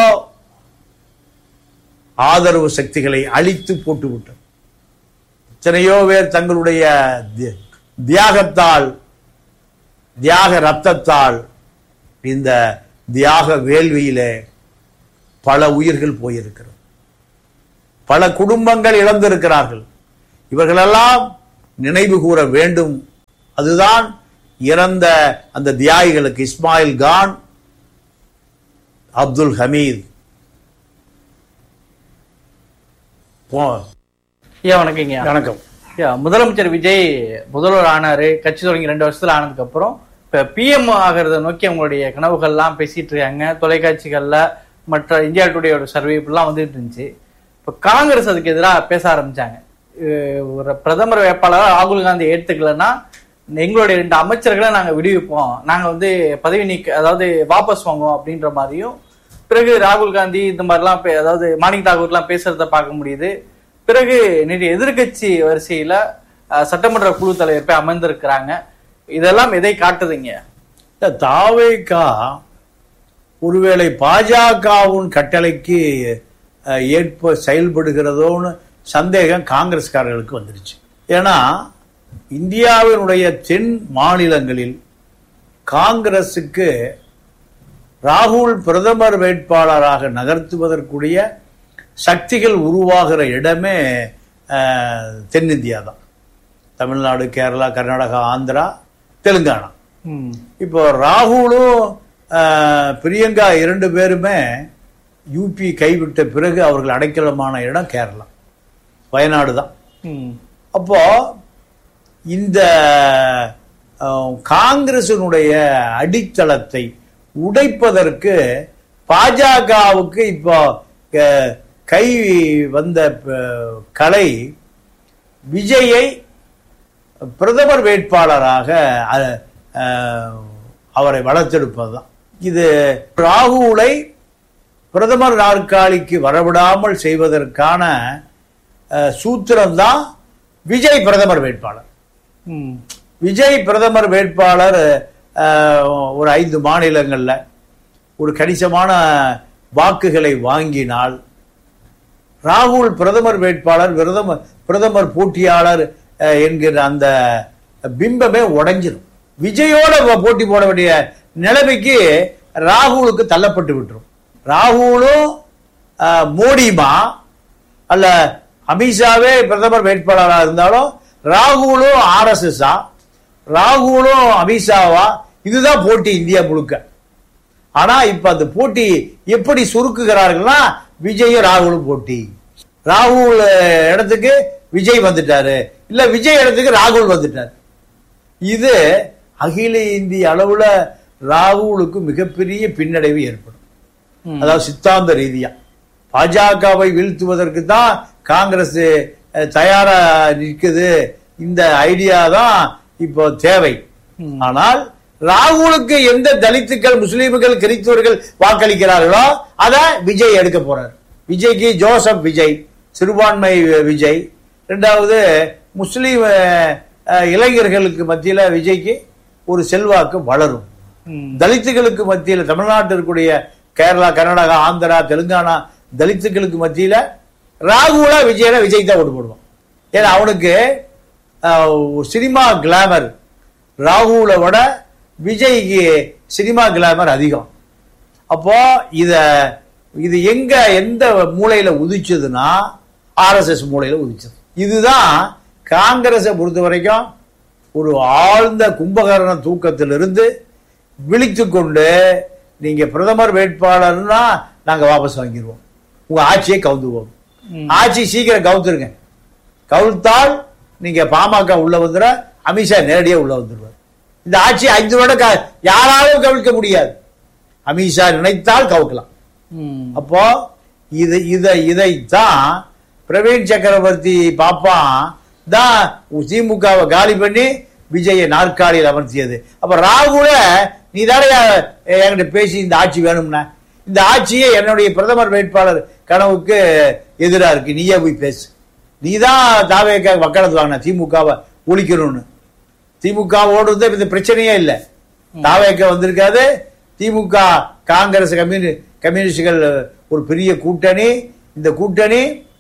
ஆதரவு சக்திகளை அழித்து போட்டுவிட்டது எத்தனையோ பேர் தங்களுடைய தி- தியாகத்தால் தியாக ரத்தத்தால் இந்த தியாக வேள்வியிலே பல உயிர்கள் போயிருக்கிறது பல குடும்பங்கள் இழந்திருக்கிறார்கள் இவர்களெல்லாம் நினைவு கூற வேண்டும் அதுதான் இறந்த அந்த தியாகிகளுக்கு இஸ்மாயில் கான் அப்துல் ஹமீத் போ-
ஐயா வணக்கங்க
வணக்கம்
ஐயா முதலமைச்சர் விஜய் முதல்வர் ஆனாரு கட்சி தொடங்கி ரெண்டு வருஷத்துல ஆனதுக்கு அப்புறம் இப்ப பிஎம் ஆகிறத நோக்கி அவங்களுடைய கனவுகள்லாம் பேசிட்டு இருக்காங்க தொலைக்காட்சிகள்ல மற்ற இந்தியா டுடேயோட சர்வே இப்படிலாம் வந்துட்டு இருந்துச்சு இப்ப காங்கிரஸ் அதுக்கு எதிராக பேச ஆரம்பிச்சாங்க அஹ் ஒரு பிரதமர் வேட்பாளராக ராகுல் காந்தி ஏத்துக்கலைன்னா எங்களுடைய ரெண்டு அமைச்சர்களை நாங்க விடுவிப்போம் நாங்க வந்து பதவி நீக்க அதாவது வாபஸ் வாங்குவோம் அப்படின்ற மாதிரியும் பிறகு ராகுல் காந்தி இந்த மாதிரிலாம் பே- அதாவது மாணிக் தாகூர்லாம் பேசுறத பார்க்க முடியுது பிறகு நேற்று எதிர்க்கட்சி வரிசையில அஹ், சட்டமன்ற குழு தலைவர் போய் அமர்ந்திருக்கிறாங்க இதெல்லாம் எதை காட்டுதுங்க
இந்த தாவேகா ஒருவேளை பாஜகவின் கட்டளைக்கு அஹ், ஏற்ப செயல்படுகிறதோன்னு சந்தேகம் காங்கிரஸ்காரர்களுக்கு வந்துருச்சு ஏன்னா இந்தியாவினுடைய தென் மாநிலங்களில் காங்கிரசுக்கு ராகுல் பிரதமர் வேட்பாளராக நகர்த்துவதற்குரிய சக்திகள் உருவாகிற இடமே அஹ், தென்னிந்தியா தான் தமிழ்நாடு கேரளா கர்நாடகா ஆந்திரா தெலுங்கானா
ம்.
இப்போ ராகுலும் அஹ், பிரியங்கா இரண்டு பேருமே யூபி கைவிட்ட பிறகு அவர்கள் அடைக்கலமான இடம் கேரளா வயநாடு தான்
ம்.
அப்போ இந்த அஹ், காங்கிரசினுடைய அடித்தளத்தை உடைப்பதற்கு பாஜகவுக்கு இப்போ அஹ், கை வந்த அஹ், கலை விஜயை பிரதமர் வேட்பாளராக அஹ், அஹ், அவரை வளர்த்தெடுப்பதுதான் இது ராகுலை பிரதமர் நாற்காலிக்கு வரவிடாமல் செய்வதற்கான அஹ், சூத்திரம்தான் விஜய் பிரதமர் வேட்பாளர்
ம்.
விஜய் பிரதமர் வேட்பாளர் அஹ், ஒரு ஐந்து மாநிலங்கள்ல ஒரு கணிசமான வாக்குகளை வாங்கினால் ராகுல் பிரதமர் வேட்பாளர் பிரதமர் பிரதமர் போட்டியாளர் அஹ், என்கிற அந்த பிம்பமே உடைஞ்சிரும் விஜயோட வ- போட்டி போட வேண்டிய நிலைமைக்கு ராகுலுக்கு தள்ளப்பட்டு விட்டுரும் ராகுலும் அஹ், மோடியுமா அல்ல அமித்ஷாவே பிரதமர் வேட்பாளராக இருந்தாலும் ராகுலும் ஆர்எஸ்எஸ்ஆ ராகுலும் அமித்ஷாவா இதுதான் போட்டி இந்தியா முழுக்க ஆனா இப்ப அந்த போட்டி எப்படி சுருக்குகிறார்கள்னா விஜயும் ராகுலும் போட்டி ராகுல் அஹ், இடத்துக்கு விஜய் வந்துட்டாரு இல்ல விஜய் இடத்துக்கு ராகுல் வந்துட்டாரு இது அகில இந்திய அளவுல ராகுலுக்கு மிகப்பெரிய பின்னடைவு ஏற்படும்
ம்.
அதாவது சித்தாந்த ரீதியா பாஜகவை வீழ்த்துவதற்கு தான் காங்கிரஸ் அஹ், தயாரா நிற்குது இந்த ஐடியா தான் இப்போ தேவை
ம்.
ஆனால் ராகுலுக்கு எந்த தலித்துக்கள் முஸ்லீம்கள் கிறிஸ்துவர்கள் வாக்களிக்கிறார்களோ அதை விஜய் எடுக்க போறார் விஜய்க்கு ஜோசப் விஜய் சிறுபான்மை விஜய் ரெண்டாவது முஸ்லீம் அஹ், அஹ், இளைஞர்களுக்கு மத்தியில விஜய்க்கு ஒரு செல்வாக்கு வளரும்
ம்.
தலித்துகளுக்கு மத்தியில தமிழ்நாட்டில் இருக்கக்கூடிய கேரளா கர்நாடகா ஆந்திரா தெலுங்கானா தலித்துகளுக்கு மத்தியில ராகுலா விஜயனா விஜய் தான் ஓட்டு போடுவான் ஏன்னா அவனுக்கு ஆஹ், ஒரு சினிமா கிளாமர் ராகுலை விட விஜய்க்கு சினிமா கிளாமர் அதிகம் அப்போ இத இது எங்க எந்த மூலையில உதிச்சதுன்னா ஆர்எஸ்எஸ் மூலையில உதிச்சது இதுதான் காங்கிரஸை பொறுத்த வரைக்கும் ஒரு ஆழ்ந்த கும்பகரண தூக்கத்திலிருந்து விழித்து கொண்டு நீங்க பிரதமர் வேட்பாளர்னா நாங்க வாபஸ் வாங்கிடுவோம் உங்க ஆட்சியை கவுந்துவோம்
ம்.
ஆட்சி சீக்கிரம் கவுத்துருங்க கவுத்தால் நீங்க பாமக உள்ள வந்துட அமித்ஷா நேரடியா உள்ள வந்துடுவார் இந்த ஆட்சி ஐந்து வருடம் க- யாராலும் கவிழ்க்க முடியாது அமித்ஷா நினைத்தால் கவுக்கலாம்
ம்.
அப்போ இது இதை இதைத்தான் பிரவீன் சக்கரவர்த்தி பாப்பான் தான் திமுகவை காலி பண்ணி விஜயை நாற்காலியில் அமர்த்தியது அப்ப ராகுல நீ தானே என்கிட்ட பேசி இந்த ஆட்சி வேணும்னா இந்த ஆட்சியே என்னுடைய பிரதமர் வேட்பாளர் கனவுக்கு எதிரா இருக்கு நீயே போய் பேசு நீ தான் தாவேக்க வக்காலத்து வாங்கின திமுகவை ஒழிக்கணும்னு திமுக ஓடுறது இந்த பிரச்சனையே இல்லை தாவேக்க வந்திருக்காது திமுக காங்கிரஸ் கம்யூனி கம்யூனிஸ்டுகள் ஒரு பெரிய கூட்டணி இந்த கூட்டணி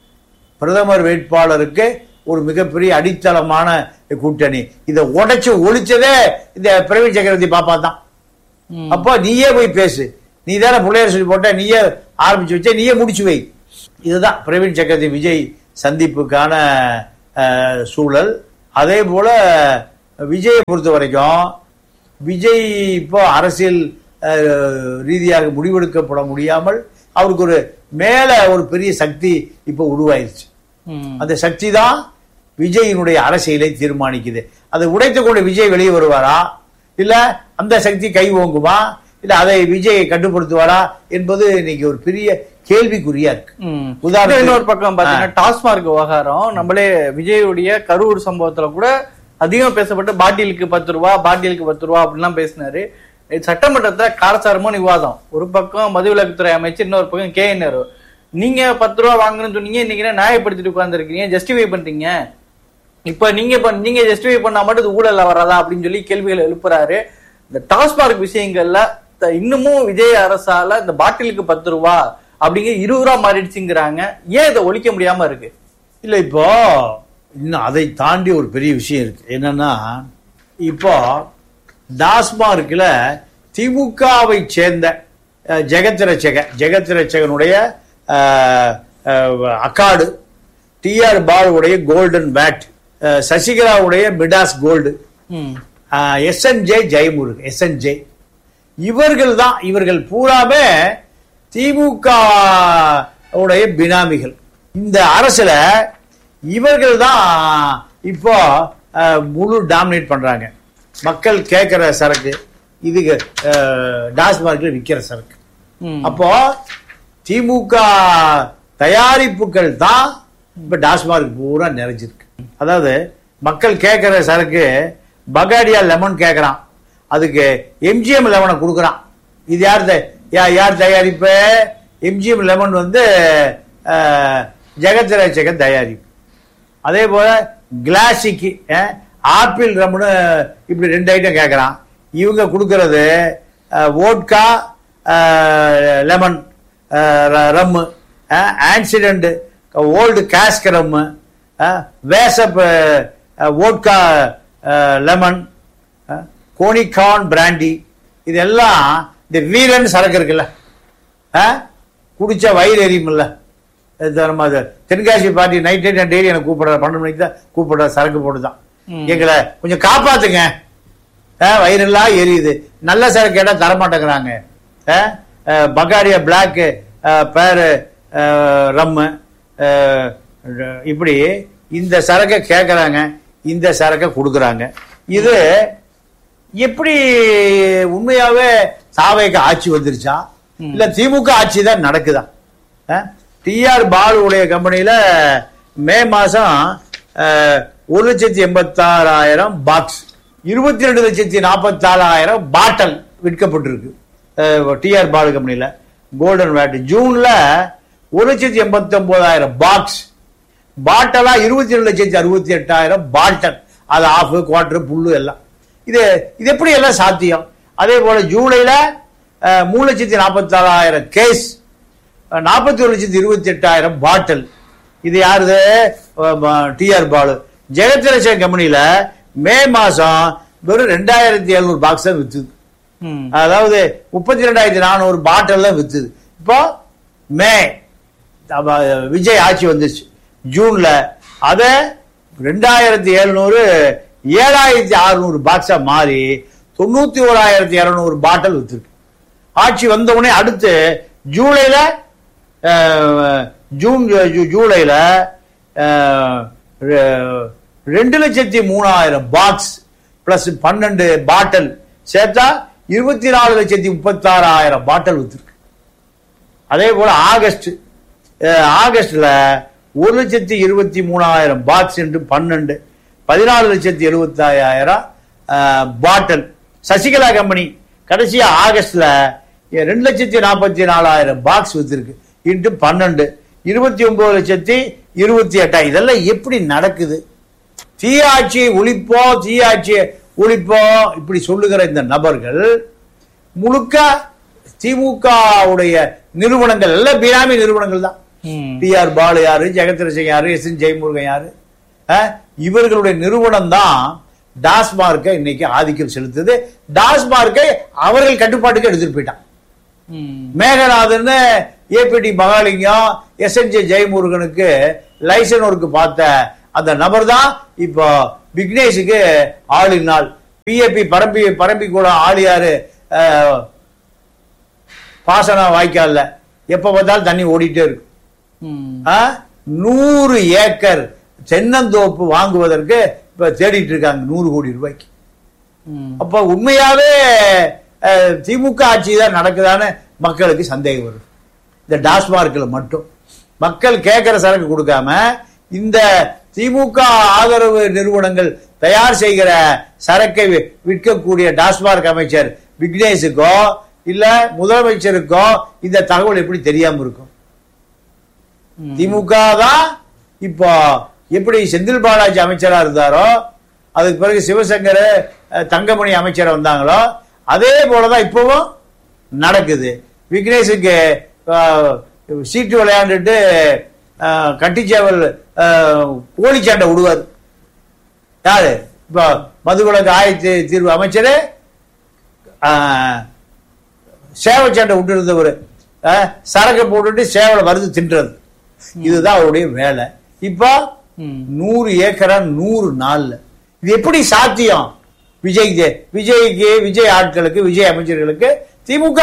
பிரதமர் வேட்பாளருக்கு ஒரு மிகப்பெரிய அடித்தளமான கூட்டணி இதை உடைச்சு ஒழிச்சதே இந்த பிரவீன் சக்கரவர்த்தி பாப்பா தான்
ம்.
அப்போ நீயே போய் பேசு நீ தானே பிள்ளையார் சொல்லி போட்ட நீயே ஆரம்பிச்சு வச்ச நீயே முடிச்சு வை இதுதான் பிரவீன் சக்கரவர்த்தி விஜய் சந்திப்புக்கான அஹ், சூழல் அதே போல விஜயை பொறுத்த வரைக்கும் விஜய் இப்போ அரசியல் அஹ், ரீதியாக முடிவெடுக்கப்பட முடியாமல் அவருக்கு ஒரு மேல ஒரு பெரிய சக்தி இப்போ உருவாயிருச்சு
ம்.
அந்த சக்தி தான் விஜயினுடைய அரசியலை தீர்மானிக்குது அதை உடைத்துக் கொண்டு விஜய் வெளியே வருவாரா இல்ல அந்த சக்தி கை ஓங்குமா இல்ல அதை விஜய் கட்டுப்படுத்துவாரா என்பது இன்னைக்கு ஒரு பெரிய கேள்விக்குறியா இருக்கு
ம்.
உதாரணத்துக்கு-
இன்னொரு பக்கம் பாத்தீங்கன்னா டாஸ்மார்க் விவகாரம் நம்மளே விஜயுடைய கரூர் சம்பவத்துல கூட அதிகம் பேசப்பட்டு பாட்டிலுக்கு பத்து ரூபா பாட்டிலுக்கு பத்து ரூபா அப்படிலாம் பேசினாரு இது சட்டமன்றத்துல காரசாரமான விவாதம் ஒரு பக்கம் மதுவிலக்குத்துறை அமைச்சர் இன்னொரு பக்கம் கே என் நீங்க பத்து ரூபா வாங்கணும்னு சொன்னீங்க இன்னைக்கு என்ன நியாயப்படுத்திட்டு உட்கார்ந்துருக்கீங்க ஜஸ்டிஃபை பண்றீங்க இப்ப நீங்க இப்ப நீங்க ஜஸ்டிஃபை பண்ணா மட்டும் இது ஊழல்ல வராதா அப்படின்னு சொல்லி கேள்விகள் எழுப்புறாரு இந்த டாஸ்மார்க் விஷயங்கள்ல த- இன்னமும் விஜய் அரசால இந்த பாட்டிலுக்கு பத்து ரூபா அப்படிங்கிற இருபது ரூபா மாறிடுச்சுங்கிறாங்க ஏன் இதை ஒழிக்க முடியாம இருக்கு
இல்ல இப்போ இன்னும் அதை தாண்டி ஒரு பெரிய விஷயம் இருக்கு என்னன்னா இப்போ டாஸ்மார்க்ல திமுகவை சேர்ந்த அஹ், ஜெகத் ரட்சக ஜெகத் ரட்சகனுடைய அஹ், அஹ், அக்காடு டிஆர் பாலுடைய கோல்டன் பேட் அஹ், சசிகலாவுடைய Midas gold SNJ Jayamurugan SNJ இவர்கள் தான் இவர்கள் பூராமே திமுக உடைய பினாமிகள் இந்த அரசுல இவர்கள் தான் இப்போ அஹ், முழு டாமினேட் பண்றாங்க மக்கள் கேட்கிற சரக்கு இது டாஸ்மார்க்ல விற்கிற சரக்கு
ம்.
அப்போ திமுக தயாரிப்புகள் தான் இப்ப டாஸ்மார்க் பூரா நிறைஞ்சிருக்கு அதாவது மக்கள் கேட்கிற சரக்கு பகாடியா லெமன் கேட்கறான் அதுக்கு எம்ஜிஎம் லெமனை கொடுக்குறான் இது யார் த- யா- யார் தயாரிப்பு எம்ஜிஎம் லெமன் வந்து அஹ், ஜெகத் ரட்சகன் தயாரிப்பு அதே போல கிளாசிக்கு அஹ், ஆப்பிள் ரம்னு இப்படி ரெண்டு ஐட்டம் கேட்கறான் இவங்க கொடுக்கறது vodka lemon rum ancient old cask rum வேசப் ஓட்கா லெமன் கோனிகான் பிராண்டி இதெல்லாம் இந்த வீரன் சரக்கு இருக்குல்ல ஆ? குடிச்சா வயிறு எரியுமில்ல இது நம்ம அது Tenkasi party night night daily எனக்கு கூப்பிடுற பன்னெண்டு மணிக்கு தான் கூப்பிடுற சரக்கு போட்டு தான்
ம்.
எங்களை கொஞ்சம் காப்பாத்துங்க ஆ, வயிறெல்லாம் எரியுது நல்ல சரக்கு கேட்டா தரமாட்டேங்கிறாங்க ஆ? ஆ, பகாடியா பிளாக் பேரு ரம்மு ஆ, இப்படி இந்த சரக்கை கேட்கறாங்க இந்த சரக்கை கொடுக்குறாங்க இது எப்படி உண்மையாவே சாவைக்கு ஆட்சி வந்துருச்சா
ம்.
இல்ல திமுக ஆட்சி தான் நடக்குதா டிஆர் பாலுடைய கம்பெனியில மே மாசம் அஹ், ஒரு லட்சத்தி எண்பத்தாறாயிரம் பாக்ஸ் இருபத்தி ரெண்டு லட்சத்தி நாற்பத்தாறாயிரம் பாட்டல் விற்கப்பட்டிருக்கு டிஆர் பாலு கம்பெனியில கோல்டன் வேட் ஜூன்ல ஒரு லட்சத்தி எண்பத்தி ஒன்பதாயிரம் பாக்ஸ் பாட்டலா இருபத்தி ரெண்டு லட்சத்தி அறுபத்தி எட்டாயிரம் பாட்டல் அது ஆஃப் குவார்டர் புல்லு எல்லாம் இது இது எப்படி எல்லாம் சாத்தியம் அதே போல ஜூலைல அஹ், மூணு லட்சத்தி நாற்பத்தாறாயிரம் கேஸ் நாற்பத்தி ஒரு லட்சத்தி இருபத்தி எட்டாயிரம் பாட்டில் இது யாருது டிஆர் பாலு ஜெகத்ரேஷன் கம்பெனியில மே மாசம் வெறும் ரெண்டாயிரத்தி எழுநூறு பாக்ஸ் தான் வித்துது
ம்.
அதாவது முப்பத்தி ரெண்டாயிரத்தி நானூறு பாட்டில் தான் வித்துது இப்போ மே அப்ப, விஜய் ஆட்சி வந்துச்சு ஜூன்ல அத ரெண்டாயிரத்தி எழுநூறு ஏழாயிரத்தி அறுநூறு பாக்ஸா மாறி தொண்ணூத்தி ஓராயிரத்தி இருநூறு பாட்டில் வித்துருக்கு ஆட்சி வந்த உடனே அடுத்து ஜூலைல அஹ், ஜூன் ஜூ- ஜூலைல அஹ், ரெ- ரெண்டு லட்சத்தி மூணாயிரம் பாக்ஸ் பிளஸ் பன்னெண்டு பாட்டில் சேர்த்தா இருபத்தி நாலு லட்சத்தி முப்பத்தாறாயிரம் பாட்டில் வித்துருக்கு அதே போல ஆகஸ்ட் அஹ், ஆகஸ்ட்ல ஒரு லட்சத்தி இருபத்தி மூணாயிரம் பாக்ஸ் என்று பன்னெண்டு பதினாலு லட்சத்தி எழுபத்தாயிரம் பாட்டில் சசிகலா கம்பெனி கடைசியா ஆகஸ்ட்ல அஹ், ரெண்டு லட்சத்தி நாற்பத்தி நாலாயிரம் பாக்ஸ் வித்திருக்கு இன்ட்டு பன்னெண்டு இருபத்தி ஒன்பது லட்சத்தி இருபத்தி எட்டாயிரம் இதெல்லாம் எப்படி நடக்குது தீயாட்சியை ஒழிப்போம் தீயாட்சியை ஒழிப்போம் இப்படி சொல்லுகிற இந்த நபர்கள் முழுக்க திமுக உடைய நிறுவனங்கள் எல்லாம் பினாமி நிறுவனங்கள் தான்
ம்.
டிஆர் பாலு யாரு ஜெகத்ரசன் யாரு எஸ் என் ஜெயமுருகன் யாரு அஹ், இவர்களுடைய நிறுவனம் தான் டாஸ்மார்க்கை இன்னைக்கு ஆதிக்கம் செலுத்துது டாஸ்மார்க்கை அவர்கள் கட்டுப்பாட்டுக்கு எடுத்துட்டு போயிட்டான்
ம்.
மேகநாதன் ஏபிடி மகாலிங்கம் எஸ்என்ஜே ஜெயமுருகனுக்கு லைசன் ஒர்க்கு பார்த்த அந்த நபர் தான் இப்போ விக்னேஷுக்கு ஆளின் நாள் பிஏபி பரம்பி பரம்பி கூட ஆளியாரு அஹ், பாசன வாய்க்கால்ல எப்ப பார்த்தாலும் தண்ணி ஓடிட்டே இருக்கு
ம்.
ஆ? நூறு ஏக்கர் தென்னந்தோப்பு வாங்குவதற்கு இப்ப தேடிட்டு இருக்காங்க நூறு கோடி ரூபாய்க்கு
ம்.
அப்ப உண்மையாவே அஹ், திமுக ஆட்சி தான் நடக்குதான்னு மக்களுக்கு சந்தேகம் வருது இந்த டாஸ்மார்க்ல மட்டும் மக்கள் கேட்கிற சரக்கு கொடுக்காம இந்த திமுக ஆதரவு நிறுவனங்கள் தயார் செய்கிற சரக்கை வி- விற்கக்கூடிய டாஸ்மார்க் அமைச்சர் விக்னேஷுக்கோ இல்ல முதலமைச்சருக்கோ இந்த தகவல் எப்படி தெரியாம இருக்கும்
ம்.
திமுக தான் இப்போ எப்படி செந்தில் பாலாஜி அமைச்சரா இருந்தாரோ அதுக்கு பிறகு சிவசங்கர் அஹ், தங்கமணி அமைச்சரா வந்தாங்களோ அதே போலதான் இப்பவும் நடக்குது விக்னேஷுக்கு அஹ், சீட்டு விளையாண்டுட்டு அஹ், கட்டிச்சேவல் அஹ், கோழிச்சாண்டை விடுவார் யாரு இப்போ மதுவிலக்கு ஆயத்து தீர்வு அமைச்சர் சேவை சண்டை விட்டு இருந்தவர் சரக்கை போட்டுட்டு சேவலை வருது தின்றது இதுதான் அவருடைய வேலை இப்போ
ம்.
நூறு ஏக்கரா நூறு நாள்ல இது எப்படி சாத்தியம் விஜய் விஜய்க்கு விஜய் ஆட்களுக்கு விஜய் அமைச்சர்களுக்கு திமுக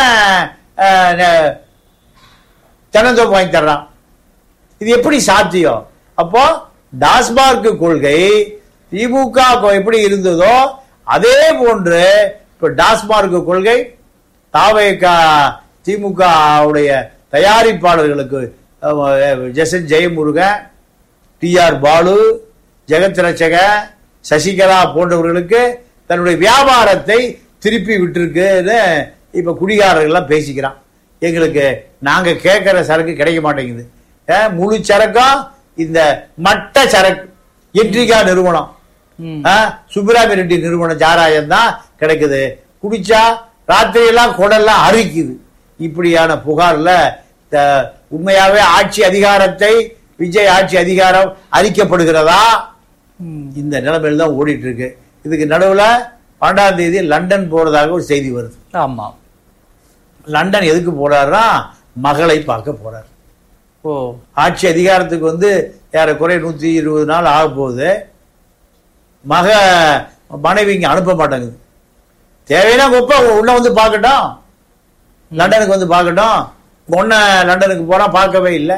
காரன் தென்னந்தோப்பு வாங்கி தர்றான் இது எப்படி சாத்தியம் அப்போ டாஸ்மார்க் கொள்கை திமுக கொ- எப்படி இருந்ததோ அதே போன்று இப்ப டாஸ்மார்க் கொள்கை தாவேகா திமுக உடைய தயாரிப்பாளர்களுக்கு அஹ், ஜெசன் ஜெயமுருகன் டி ஆர் பாலு ஜெகத் ரட்சக சசிகலா போன்றவர்களுக்கு தன்னுடைய வியாபாரத்தை திருப்பி விட்டுருக்குன்னு இப்ப குடிகாரர்கள்லாம் பேசிக்கிறான் எங்களுக்கு நாங்க கேட்கிற சரக்கு கிடைக்க மாட்டேங்குது அஹ், முழு சரக்கும் இந்த மட்ட சரக்கு எட்ரிகா நிறுவனம்
ம்.
ஆ, சுப்பிராமி ரெட்டி நிறுவனம் சாராயம் தான் கிடைக்குது குடிச்சா ராத்திரி எல்லாம் குடல்லாம் அரிக்குது இப்படியான புகார்ல த- உண்மையாவே ஆட்சி அதிகாரத்தை விஜய் ஆட்சி அதிகாரம் அரிக்கப்படுகிறதா
ம்.
இந்த நிலைமையில தான் ஓடிட்டு இருக்கு இதுக்கு நடுவுல பன்னெண்டாம் தேதி லண்டன் போறதாக ஒரு செய்தி வருது
ஆமா
லண்டன் எதுக்கு போறாருன்னா மகளை பார்க்க போறார்
ஓ
ஆட்சி அதிகாரத்துக்கு வந்து ஏறக்குறைய நூத்தி இருபது நாள் ஆக போகுது மக மனைவி இங்க அனுப்ப மாட்டேங்குது தேவைன்னா கொப்ப உன்னை வந்து பார்க்கட்டும் லண்டனுக்கு வந்து பார்க்கட்டும் உன்னை லண்டனுக்கு போனா பார்க்கவே இல்லை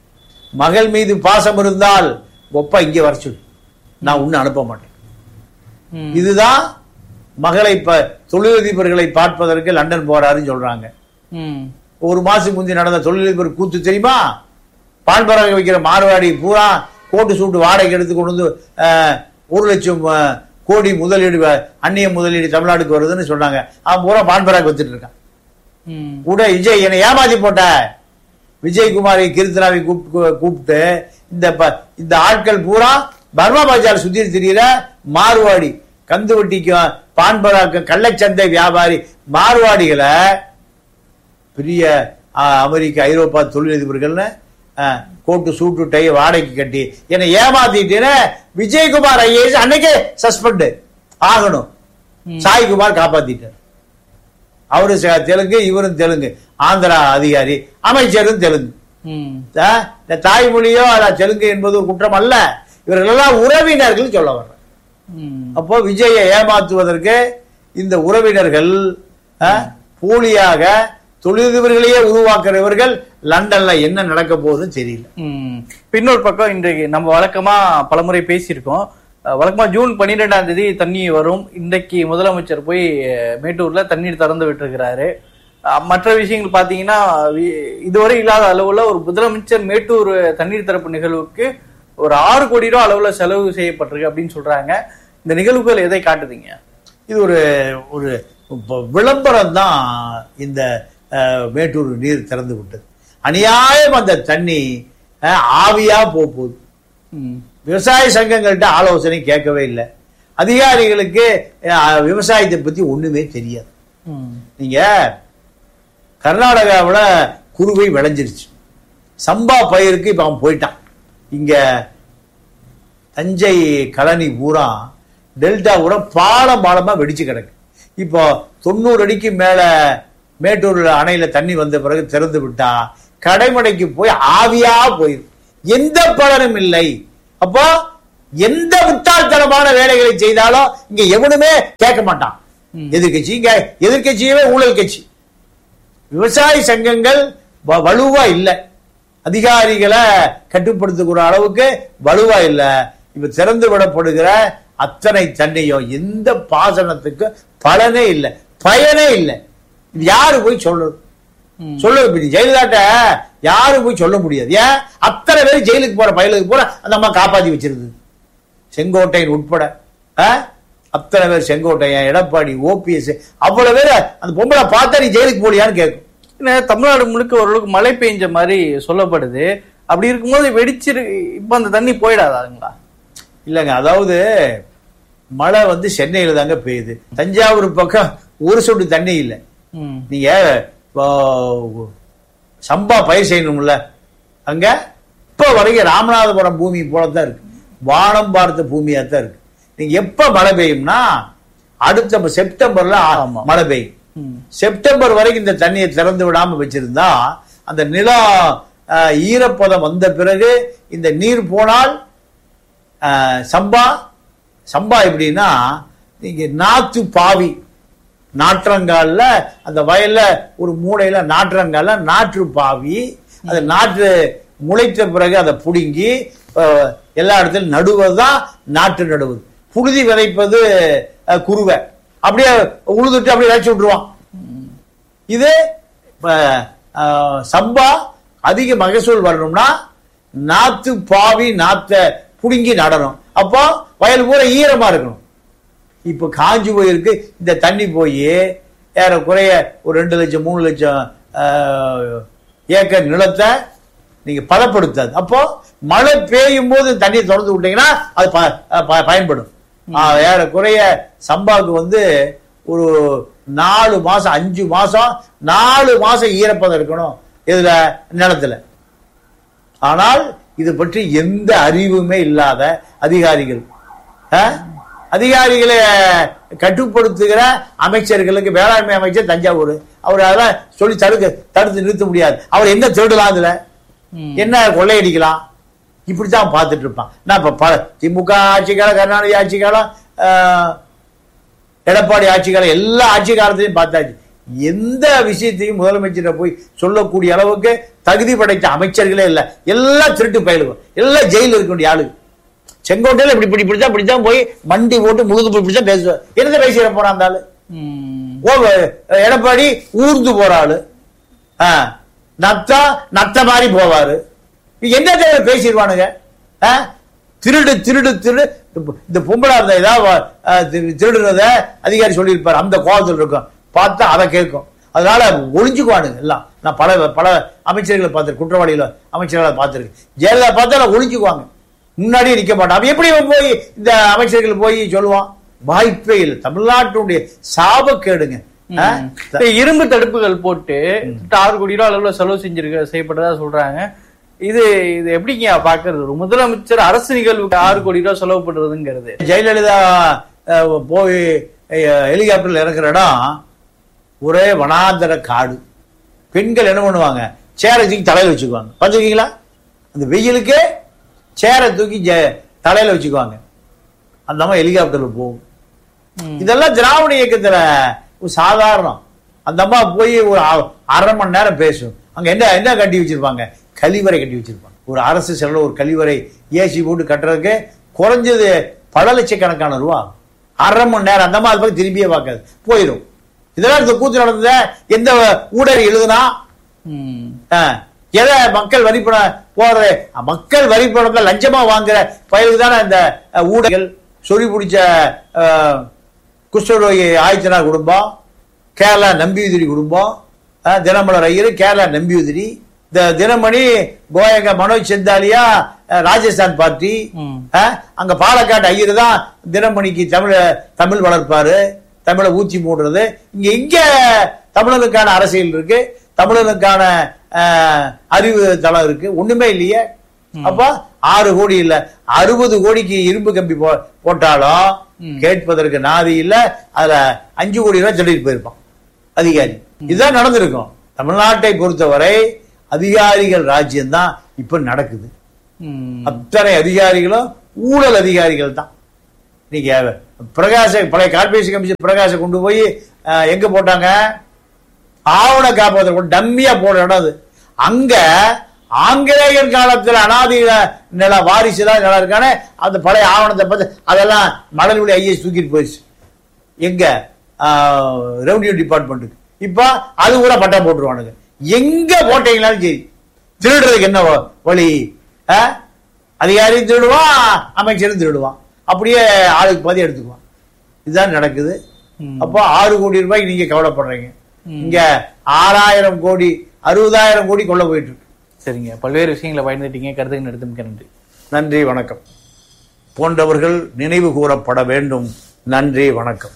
மகள் மீது பாசம் இருந்தால் கொப்பா இங்கே வர சொல்லு நான் உன்னை அனுப்ப மாட்டேன்
ம்.
இதுதான் மகளை ப தொழிலதிபர்களை பார்ப்பதற்கு லண்டன் போறாருன்னு சொல்றாங்க
ம்.
ஒரு மாசம் முந்தி நடந்த தொழிலதிபர் கூத்து தெரியுமா பால் பறக்க வைக்கிற மார்வாடி பூரா கோட்டு சூட்டு வாடகை எடுத்து கொண்டு வந்து அஹ், ஒரு லட்சம் அஹ், கோடி முதலீடு வ- அந்நிய முதலீடு தமிழ்நாட்டுக்கு வருதுன்னு சொன்னாங்க அவன் பூரா பால் பராக் வச்சுட்டு இருக்கான்
ம்.
கூட விஜய் என்னை ஏமாத்தி போட்ட விஜயகுமாரை கீர்த்தனாவை கூப்பிட்டு கூப்பிட்டு இந்த ப- இந்த ஆட்கள் பூரா பர்மா பஜார் சுத்தி திரியிற மார்வாடி கந்து வட்டிக்கும் பான்பராக்கும் கள்ளச்சந்தை வியாபாரி மார்வாடிகளை பெரிய ஆ, அமெரிக்க ஐரோப்பா தொழிலதிபர்கள்னு ஆ, கோட்டு சூட்டு டை வாடகைக்கு கட்டி என்னை ஏமாத்திட்டேன்னு விஜயகுமார் ஐஏஎஸ் அன்னைக்கே சஸ்பெண்ட் ஆகணும்
ம்.
சாய்குமார் காப்பாத்திட்டார் அவரு ச- தெலுங்கு இவரும் தெலுங்கு ஆந்திரா அதிகாரி அமைச்சரும் தெலுங்கு
ம்.
ஆ, இந்த தாய்மொழியோ அல்ல தெலுங்கு என்பது ஒரு குற்றம் அல்ல இவர்கள் எல்லாம் உறவினர்கள் சொல்ல வர்றேன்
ம்.
அப்போ விஜயை ஏமாத்துவதற்கு இந்த உறவினர்கள் ஆ, போலியாக தொழிலதிபர்களையே உருவாக்குறவர்கள் லண்டன்ல என்ன நடக்க போகுதுன்னு தெரியல
ம். இப்ப இன்னொரு பக்கம் இன்றைக்கு நம்ம வழக்கமா பலமுறை பேசியிருக்கோம் அஹ் வழக்கமா ஜூன் பன்னிரெண்டாம் தேதி தண்ணி வரும் இன்றைக்கு முதலமைச்சர் போய் அஹ், மேட்டூர்ல தண்ணீர் திறந்து விட்டுருக்கிறாரு அஹ், மற்ற விஷயங்கள் பாத்தீங்கன்னா வி- இதுவரை இல்லாத அளவுல ஒரு முதலமைச்சர் மேட்டூர் தண்ணீர் திறப்பு நிகழ்வுக்கு ஒரு ஆறு கோடி ரூபாய் அளவுல செலவு செய்யப்பட்டிருக்கு அப்படின்னு சொல்றாங்க இந்த நிகழ்வுகள் எதை காட்டுதீங்க
இது ஒரு ஒரு ப- விளம்பரம் தான் இந்த அஹ், மேட்டூர் நீர் திறந்து விட்டது அநியாயம் அந்த தண்ணி அஹ், ஆவியா போக போகுது
ம்.
விவசாய சங்கங்கள்ட்ட ஆலோசனை கேட்கவே இல்லை அதிகாரிகளுக்கு அஹ், விவசாயத்தை பத்தி ஒண்ணுமே தெரியாது
ம்.
நீங்க கர்நாடகாவுல குருவை விளைஞ்சிருச்சு சம்பா பயிருக்கு இப்ப அவன் போயிட்டான் இங்க தஞ்சை கழனி பூரா டெல்டா கூட பாலம் பாலமா வெடிச்சு கிடக்கு இப்போ தொண்ணூறு அடிக்கு மேல மேட்டூர் அணையில தண்ணி வந்த பிறகு திறந்து விட்டா கடைமடைக்கு போய் ஆவியா போயிரும் எந்த பலனும் இல்லை அப்போ எந்த முட்டாள்தனமான வேலைகளை செய்தாலும் இங்க எவனுமே கேட்க மாட்டான் எதிர்கட்சி இங்க எதிர்கட்சியவே ஊழல் கட்சி விவசாய சங்கங்கள் வ- வலுவா இல்லை அதிகாரிகளை கட்டுப்படுத்துகிற அளவுக்கு வலுவா இல்லை இப்ப திறந்து விடப்படுகிற அத்தனை தண்ணியும் எந்த பாசனத்துக்கு பலனே இல்லை பயனே இல்லை இது யாரு போய் சொல்றது
ம்.
சொல்ல இப்ப ஜெயலலிதாட்ட யாரும் போய் சொல்ல முடியாது ஏன் அத்தனை பேர் ஜெயிலுக்கு போற பயலுக்கு போற அந்த அம்மா காப்பாத்தி வச்சிருந்தது செங்கோட்டையன் உட்பட ஆ? அத்தனை பேர் செங்கோட்டையன் எடப்பாடி ஓபிஎஸ் அவ்வளவு பேர் அந்த பொம்பளை பார்த்தா நீ ஜெயிலுக்கு போலியான்னு கேட்கும்
ஏன்னா, தமிழ்நாடு முழுக்க ஓரளவுக்கு மழை பெய்ஞ்ச மாதிரி சொல்லப்படுது அப்படி இருக்கும்போது வெடிச்சிரு இப்ப அந்த தண்ணி போயிடாதாங்களா
இல்லைங்க அதாவது மழை வந்து சென்னையில தாங்க பெய்யுது தஞ்சாவூர் பக்கம் ஒரு சொட்டு தண்ணி இல்லை
ம்.
நீங்க இப்போ, சம்பா பயிர் செய்யணும்ல அங்க இப்ப வரைக்கும் ராமநாதபுரம் பூமி போலத்தான் இருக்கு வானம் பார்த்த பூமியா தான் இருக்கு நீங்க எப்ப மழை பெய்யும்னா அடுத்த செப்டம்பர்ல ஆ-
ஆமா.
மழை பெய்யும்
ம்.
செப்டம்பர் வரைக்கும் இந்த தண்ணியை திறந்து விடாம வச்சிருந்தா அந்த நிலம் அஹ், ஈரப்பதம் வந்த பிறகு இந்த நீர் போனால் அஹ், சம்பா சம்பா எப்படின்னா நீங்க நாத்து பாவி நாற்றங்கால்ல அந்த வயல்ல ஒரு மூடையில நாற்றங்கால்ல நாற்று பாவி அந்த நாற்று முளைத்த பிறகு அதை புடுங்கி அஹ், எல்லா இடத்துலையும் நடுவதுதான் நாற்று நடுவது புழுதி விதைப்பது அஹ், குருவை அப்படியே உழுதுட்டு அப்படியே விளைச்சி விட்டுருவான் இது இப்ப, அஹ், சம்பா அதிக மகசூல் வரணும்னா நாத்து பாவி நாத்த புடுங்கி நடணும் அப்போ வயல் பூரா ஈரமா இருக்கணும் இப்ப காஞ்சி போயிருக்கு இந்த தண்ணி போய் ஏறக்குறைய ஒரு ரெண்டு லட்சம் மூணு லட்சம் அஹ், ஏக்கர் நிலத்தை நீங்க பதப்படுத்தாது அப்போ மழை பெய்யும் போது தண்ணியை திறந்து விட்டீங்கன்னா அது ப- ப- பயன்படும் ஆஹ், ஏறக்குறைய சம்பாவுக்கு வந்து ஒரு நாலு மாசம் அஞ்சு மாசம் நாலு மாசம் ஈரப்பதம் இருக்கணும் இதுல நிலத்துல ஆனால் இது பற்றி எந்த அறிவுமே இல்லாத அதிகாரிகள் ஆ? அதிகாரிகளை கட்டுப்படுத்துகிற அமைச்சர்களுக்கு வேளாண்மை அமைச்சர் தஞ்சாவூர் அவர் அதெல்லாம் சொல்லி தடுக்க தடுத்து நிறுத்த முடியாது அவர் என்ன திருடலாம் அதுல
ம்.
என்ன கொள்ளையடிக்கலாம் இப்படித்தான் பார்த்துட்டு இருப்பான் நான் இப்ப ப- திமுக ஆட்சி காலம் கருணாநிதி ஆட்சி காலம் ஆ, எடப்பாடி ஆட்சி காலம் எல்லா ஆட்சி காலத்தையும் பார்த்தாச்சு எந்த விஷயத்தையும் முதலமைச்சரை போய் சொல்லக்கூடிய அளவுக்கு தகுதி படைத்த அமைச்சர்களே இல்லை எல்லாம் திருட்டு பயிலுவோம் எல்லாம் ஜெயில இருக்க வேண்டிய ஆளு செங்கோட்டையில இப்படி இப்படி இப்படித்தான் இப்படித்தான் போய் மண்டி போட்டு முழுது போய் இப்படித்தான் பேசுவார் என்னத்தை பேசிட போறான் அந்த ஆளு
ம்.
ஓ எடப்பாடி ஊர்ந்து போற ஆளு ஆ, நத்தா நத்த மாதிரி போவாரு என்ன தேவை பேசிடுவானுங்க ஆ? திருடு திருடு திருடு இந்த பொம்பளை இருந்த ஏதாவது ஆ, திரு- திருடுறத அதிகாரி சொல்லியிருப்பாரு அந்த கோபத்தில் இருக்கும் பார்த்தா அதை கேட்கும் அதனால ஒளிஞ்சுக்குவானுங்க எல்லாம் நான் பல பல அமைச்சர்களை பார்த்திருக்கேன் குற்றவாளிகளை அமைச்சர்களை பார்த்திருக்கேன் ஜெயலலிதா பார்த்தா ஒளிஞ்சுக்குவாங்க முன்னாடியே நிக்க மாட்டான் அவன் எப்படி அவன் போய் இந்த அமைச்சர்கள் போய் சொல்லுவான் வாய்ப்பே இல்லை தமிழ்நாட்டுடைய சாபக்கேடுங்க ஆ?
இந்த இரும்பு தடுப்புகள் போட்டு கிட்ட ஆறு கோடி ரூபாய் அளவுல செலவு செஞ்சிருக்க செய்யப்பட்டதா சொல்றாங்க இது இது எப்படிங்க பாக்குறது ஒரு முதலமைச்சர் அரசு நிகழ்வுக்கு ஆறு கோடி ரூபாய் செலவு பண்றதுங்கிறது
ஜெயலலிதா அஹ், போய் அஹ், ஹெலிகாப்டர்ல இறங்குற இடம் ஒரே வனாந்தர காடு பெண்கள் என்ன பண்ணுவாங்க சேரை தூக்கி தலையில வச்சுக்குவாங்க பார்த்துருக்கீங்களா அந்த வெயிலுக்கு சேரை தூக்கி ஜெ- தலையில வச்சுக்குவாங்க அந்த அம்மா ஹெலிகாப்டர்ல போகும்
ம்.
இதெல்லாம் திராவிட இயக்கத்துல ஒரு சாதாரணம் அந்த அம்மா போய் ஒரு அ- அரை மணி நேரம் பேசும் அங்க என்ன என்ன கட்டி வச்சிருப்பாங்க கழிவறை கட்டி வச்சிருப்பாங்க ஒரு அரசு செலவு ஒரு கழிவறை ஏசி போட்டு கட்டுறதுக்கு குறைஞ்சது பல லட்சக்கணக்கான ரூபா ஆகும். அரை மணி நேரம் அந்த அம்மா அது பக்கம் திரும்பியே பார்க்காது போயிடும் இதெல்லாம் இந்த கூத்து நடந்தத எந்த ஊடக எழுதுனா
ம்.
ஆ, எதை மக்கள் வரிப்பணம் போறது மக்கள் வரிப்பணத்தை லஞ்சமா வாங்குற பயலுக்கு தானே இந்த அஹ், ஊடகங்கள் சொறி பிடிச்ச அஹ், குஷ்டரோகி ஆயத்தனார் குடும்பம் கேரளா நம்பியுதிரி குடும்பம் அஹ், தினமலர் ஐயர் கேரளா நம்பியுதிரி இந்த தினமணி கோயங்க மனோஜ் செந்தாலியா அஹ், ராஜஸ்தான் பார்ட்டி
ம்.
அஹ், அங்க பாலக்காட்டு ஐயர் தான் தினமணிக்கு தமிழ தமிழ் வளர்ப்பாரு தமிழை ஊச்சி மூடுறது இங்க இங்க தமிழனுக்கான அரசியல் இருக்கு தமிழனுக்கான அஹ், அறிவு தளம் இருக்கு ஒண்ணுமே இல்லையே அப்ப ஆறு கோடி இல்ல அறுபது கோடிக்கு இரும்பு கம்பி போ- போட்டாலும்
ம்.
கேட்பதற்கு நாதி இல்ல அதுல அஞ்சு கோடி ரூபாய் சொல்லிட்டு போயிருப்பான் அதிகாரி இதுதான் நடந்திருக்கும் தமிழ்நாட்டை பொறுத்தவரை அதிகாரிகள் ராஜ்யம் தான் இப்ப நடக்குது
ம்.
அத்தனை அதிகாரிகளும் ஊழல் அதிகாரிகள் தான் நீங்க பிரகாச பழைய கார்பரேஷன் கமிஷன் பிரகாச கொண்டு போய் அஹ், எங்க போட்டாங்க ஆவண காப்பகத்தில் டம்மியா போட இடம் அது அங்க ஆங்கிலேயர் காலத்துல அனாதி நில வாரிசுலாம் நிலம் இருக்கானே அந்த பழைய ஆவணத்தை பார்த்து அதெல்லாம் மணல்வெளி ஐஏஎஸ் தூக்கிட்டு போயிடுச்சு எங்க ரெவன்யூ டிபார்ட்மெண்ட்டுக்கு இப்போ அது கூட பட்டம் போட்டுருவானுங்க எங்க போட்டீங்களாலும் சரி திருடுறதுக்கு என்ன வ- வழி ஆ? அதிகாரியும் திருடுவான் அமைச்சரும் திருடுவான் அப்படியே ஆளுக்கு பாதி எடுத்துக்குவான் இதுதான் நடக்குது
ம்.
அப்போ ஆறு கோடி ரூபாய்க்கு நீங்க கவலைப்படுறீங்க
ம்.
இங்க ஆறாயிரம் கோடி அறுபதாயிரம் கோடி கொள்ள போயிட்டு இருக்கு
சரிங்க பல்வேறு விஷயங்களை பயந்துட்டீங்க கருத்துக்கு எடுத்து மிக்க நன்றி
நன்றி வணக்கம் போன்றவர்கள் நினைவு கூறப்பட வேண்டும் நன்றி வணக்கம்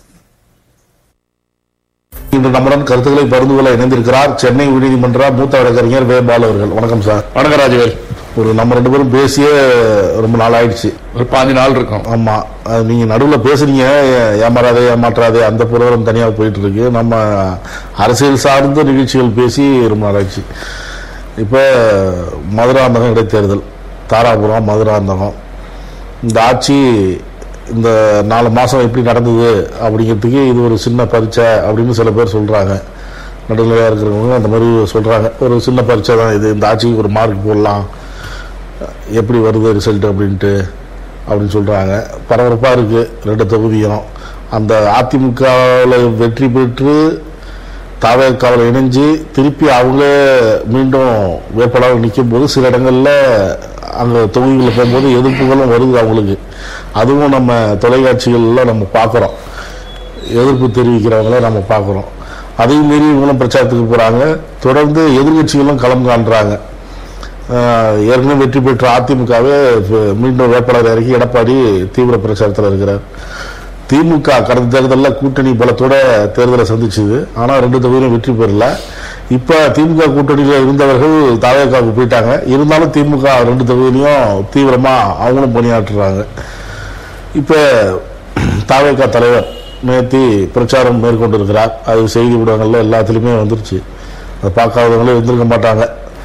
இன்று நம்முடன் கருத்துக்களை பகிர்ந்து கொள்ள இணைந்திருக்கிறார் சென்னை உயர்நீதிமன்ற மூத்த வழக்கறிஞர் வே பாலு அவர்கள் வணக்கம் சார்
வணக்கம் ராஜவேல்
ஒரு நம்ம ரெண்டு பேரும் பேசிய ரொம்ப நாள் ஆயிடுச்சு
ஒரு பாஞ்சு நாள் இருக்கும்
ஆமா அது நீங்க நடுவுல பேசுறீங்க ஏ- ஏமாறாதே ஏமாற்றாதே அந்த புரோகிராம் தனியா போயிட்டு இருக்கு நம்ம அரசியல் சார்ந்த நிகழ்ச்சிகள் பேசி ரொம்ப நாள் ஆயிடுச்சு இப்ப மதுராந்தகம் இடைத்தேர்தல் தாராபுரம் மதுராந்தகம் இந்த ஆட்சி இந்த நாலு மாசம் எப்படி நடந்தது அப்படிங்கிறதுக்கு இது ஒரு சின்ன பரீட்சை அப்படின்னு சில பேர் சொல்றாங்க நடுநிலையா இருக்கிறவங்க அந்த மாதிரி சொல்றாங்க ஒரு சின்ன பரீட்சை தான் இது இந்த ஆட்சிக்கு ஒரு மார்க் போடலாம் எப்படி வருது ரிசல்ட் அப்படின்ட்டு அப்படின்னு சொல்றாங்க பரபரப்பாக இருக்கு ரெண்டு தொகுதியும் அந்த அதிமுகவில் வெற்றி பெற்று தாவேக்காவில் இணைஞ்சு திருப்பி அவங்க மீண்டும் வேட்பாளர் நிற்கும் போது சில இடங்களில் அந்த தொகுதிகளில் போகும்போது எதிர்ப்புகளும் வருது அவங்களுக்கு அதுவும் நம்ம தொலைக்காட்சிகளில் நம்ம பார்க்குறோம் எதிர்ப்பு தெரிவிக்கிறவங்கள நம்ம பார்க்குறோம் அதையும் மீறி இவங்களும் பிரச்சாரத்துக்கு போகிறாங்க தொடர்ந்து எதிர்கட்சிகளும் களம் காண்றாங்க ஆஹ் ஏற்கனவே வெற்றி பெற்ற அதிமுகவே இப்ப மீண்டும் வேட்பாளர் இறக்கி எடப்பாடி தீவிர பிரச்சாரத்தில் இருக்கிறார் திமுக கடந்த தேர்தலில் கூட்டணி பலத்தோட தேர்தலை சந்திச்சுது ஆனால் ரெண்டு தொகுதியிலும் வெற்றி பெறல இப்போ திமுக கூட்டணியில் இருந்தவர்கள் தாவேக்காவுக்கு போயிட்டாங்க இருந்தாலும் திமுக ரெண்டு தொகுதியிலையும் தீவிரமாக அவங்களும் பணியாற்றுறாங்க இப்போ தாவேக்கா தலைவர் நேத்தி பிரச்சாரம் மேற்கொண்டிருக்கிறார் அது செய்தி ஊடகங்கள்ல எல்லாத்துலேயுமே வந்துருச்சு அதை பார்க்காதவங்களும் இருந்திருக்க மாட்டாங்க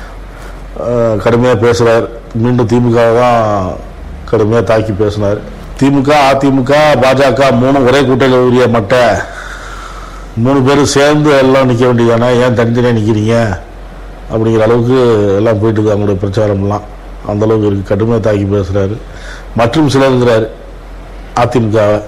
அஹ் கடுமையாக பேசுகிறார் மீண்டும் திமுக தான் கடுமையாக தாக்கி பேசினார் திமுக அதிமுக பாஜக மூணு ஒரே கூட்டணியில் உரிய மட்டை மூணு பேரும் சேர்ந்து எல்லாம் நிற்க வேண்டியதானே ஏன் தனித்தனியாக நிற்கிறீங்க அப்படிங்கிற அளவுக்கு எல்லாம் போயிட்டு இருக்கு அவங்களுடைய பிரச்சாரம்லாம் அந்த அளவுக்கு இருக்கு கடுமையாக தாக்கி பேசுகிறாரு மற்றும் சிலருங்கிறாரு அதிமுகவை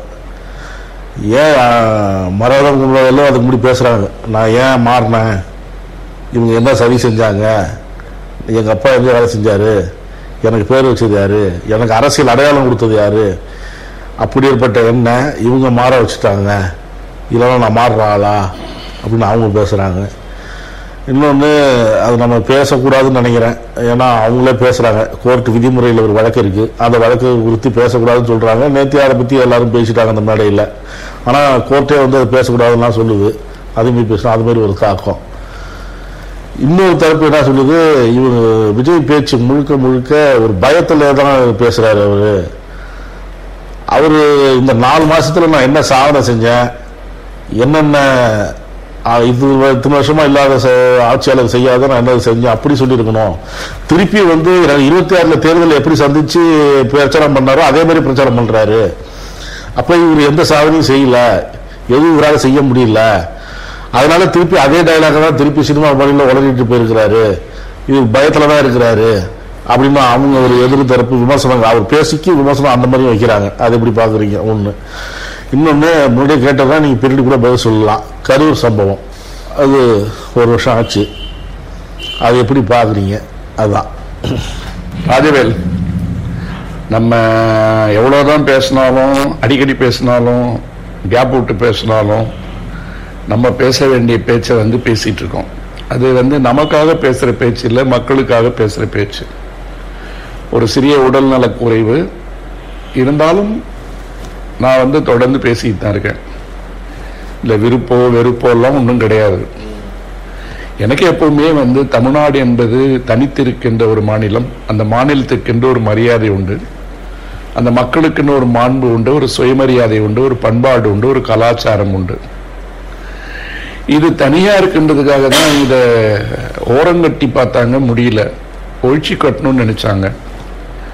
ஏன் அஹ், மரதம் கும்பலெல்லாம் அதுக்கு முடி பேசுகிறாங்க நான் ஏன் மாறினேன் இவங்க என்ன சதி செஞ்சாங்க எங்கள் அப்பா எங்கே வேலை செஞ்சாரு எனக்கு பேர் வச்சது யாரு எனக்கு அரசியல் அடையாளம் கொடுத்தது யாரு அப்படிப்பட்ட என்ன இவங்க மாற வச்சுட்டாங்க இல்லைன்னா நான் மாறுற ஆளா அப்படின்னு அவங்க பேசுகிறாங்க இன்னொன்று அது நம்ம பேசக்கூடாதுன்னு நினைக்கிறேன் ஏன்னா அவங்களே பேசுகிறாங்க கோர்ட் விதிமுறையில் ஒரு வழக்கு இருக்குது அந்த வழக்கு குறித்து பேசக்கூடாதுன்னு சொல்கிறாங்க நேற்று அதை பற்றி எல்லாரும் பேசிட்டாங்க அந்த மேடையில் ஆனால் கோர்ட்டே வந்து அதை பேசக்கூடாதுன்னா சொல்லுது அதுமாரி பேசணும் அது மாதிரி ஒரு தாக்கம் இன்னொரு தரப்பு என்ன சொல்லுது இவங்க விஜய் பேச்சு முழுக்க முழுக்க ஒரு பயத்துல தான் பேசுறாரு அவரு அவரு இந்த நாலு மாசத்துல நான் என்ன சாதனை செஞ்சேன் என்னென்ன ஆ, இது வ- இத்தனை வருஷமா இல்லாத ச- ஆட்சியாளர் செய்யாத நான் என்ன செஞ்சேன் அப்படி சொல்லியிருக்கணும் திருப்பி வந்து இருபத்தி ஆறுல தேர்தல் எப்படி சந்திச்சு பிரச்சாரம் பண்ணாரோ அதே மாதிரி பிரச்சாரம் பண்றாரு அப்ப இவர் எந்த சாதனையும் செய்யல எதுவும் இவரால் செய்ய முடியல அதனால திருப்பி அதே டைலாக தான் திருப்பி சினிமா பணியில் உளறிட்டு போயிருக்கிறாரு இது பயத்துல தான் இருக்கிறாரு அப்படின்னு அவங்க ஒரு எதிர் தரப்பு விமர்சனம் அவர் பேசிக்கு விமர்சனம் அந்த மாதிரி வைக்கிறாங்க அது எப்படி பாக்குறீங்க ஒண்ணு இன்னொன்னு முன்னாடியே கேட்டதான் நீங்க பின்னாடி கூட பதில் சொல்லலாம் கரூர் சம்பவம் அது ஒரு வருஷம் ஆச்சு அது எப்படி பாக்குறீங்க அதுதான்
ராஜவேல் நம்ம எவ்வளோதான் பேசினாலும் அடிக்கடி பேசினாலும் கேப் விட்டு பேசினாலும் நம்ம பேச வேண்டிய பேச்சை வந்து பேசிட்டு இருக்கோம் அது வந்து நமக்காக பேசுகிற பேச்சு இல்லை மக்களுக்காக பேசுகிற பேச்சு ஒரு சிறிய உடல்நலக் குறைவு இருந்தாலும் நான் வந்து தொடர்ந்து பேசிட்டு தான் இருக்கேன் இல்லை விருப்போ வெறுப்போ எல்லாம் ஒன்றும் கிடையாது எனக்கு எப்பவுமே வந்து தமிழ்நாடு என்பது தனித்திருக்கின்ற ஒரு மாநிலம் அந்த மாநிலத்துக்கென்று ஒரு மரியாதை உண்டு அந்த மக்களுக்குன்னு ஒரு மாண்பு உண்டு ஒரு சுயமரியாதை உண்டு ஒரு பண்பாடு உண்டு ஒரு கலாச்சாரம் உண்டு இது தனியா இருக்கின்றதுக்காக தான் இதை ஓரங்கட்டி பார்த்தாங்க முடியல ஒழிச்சு கட்டணும்னு நினைச்சாங்க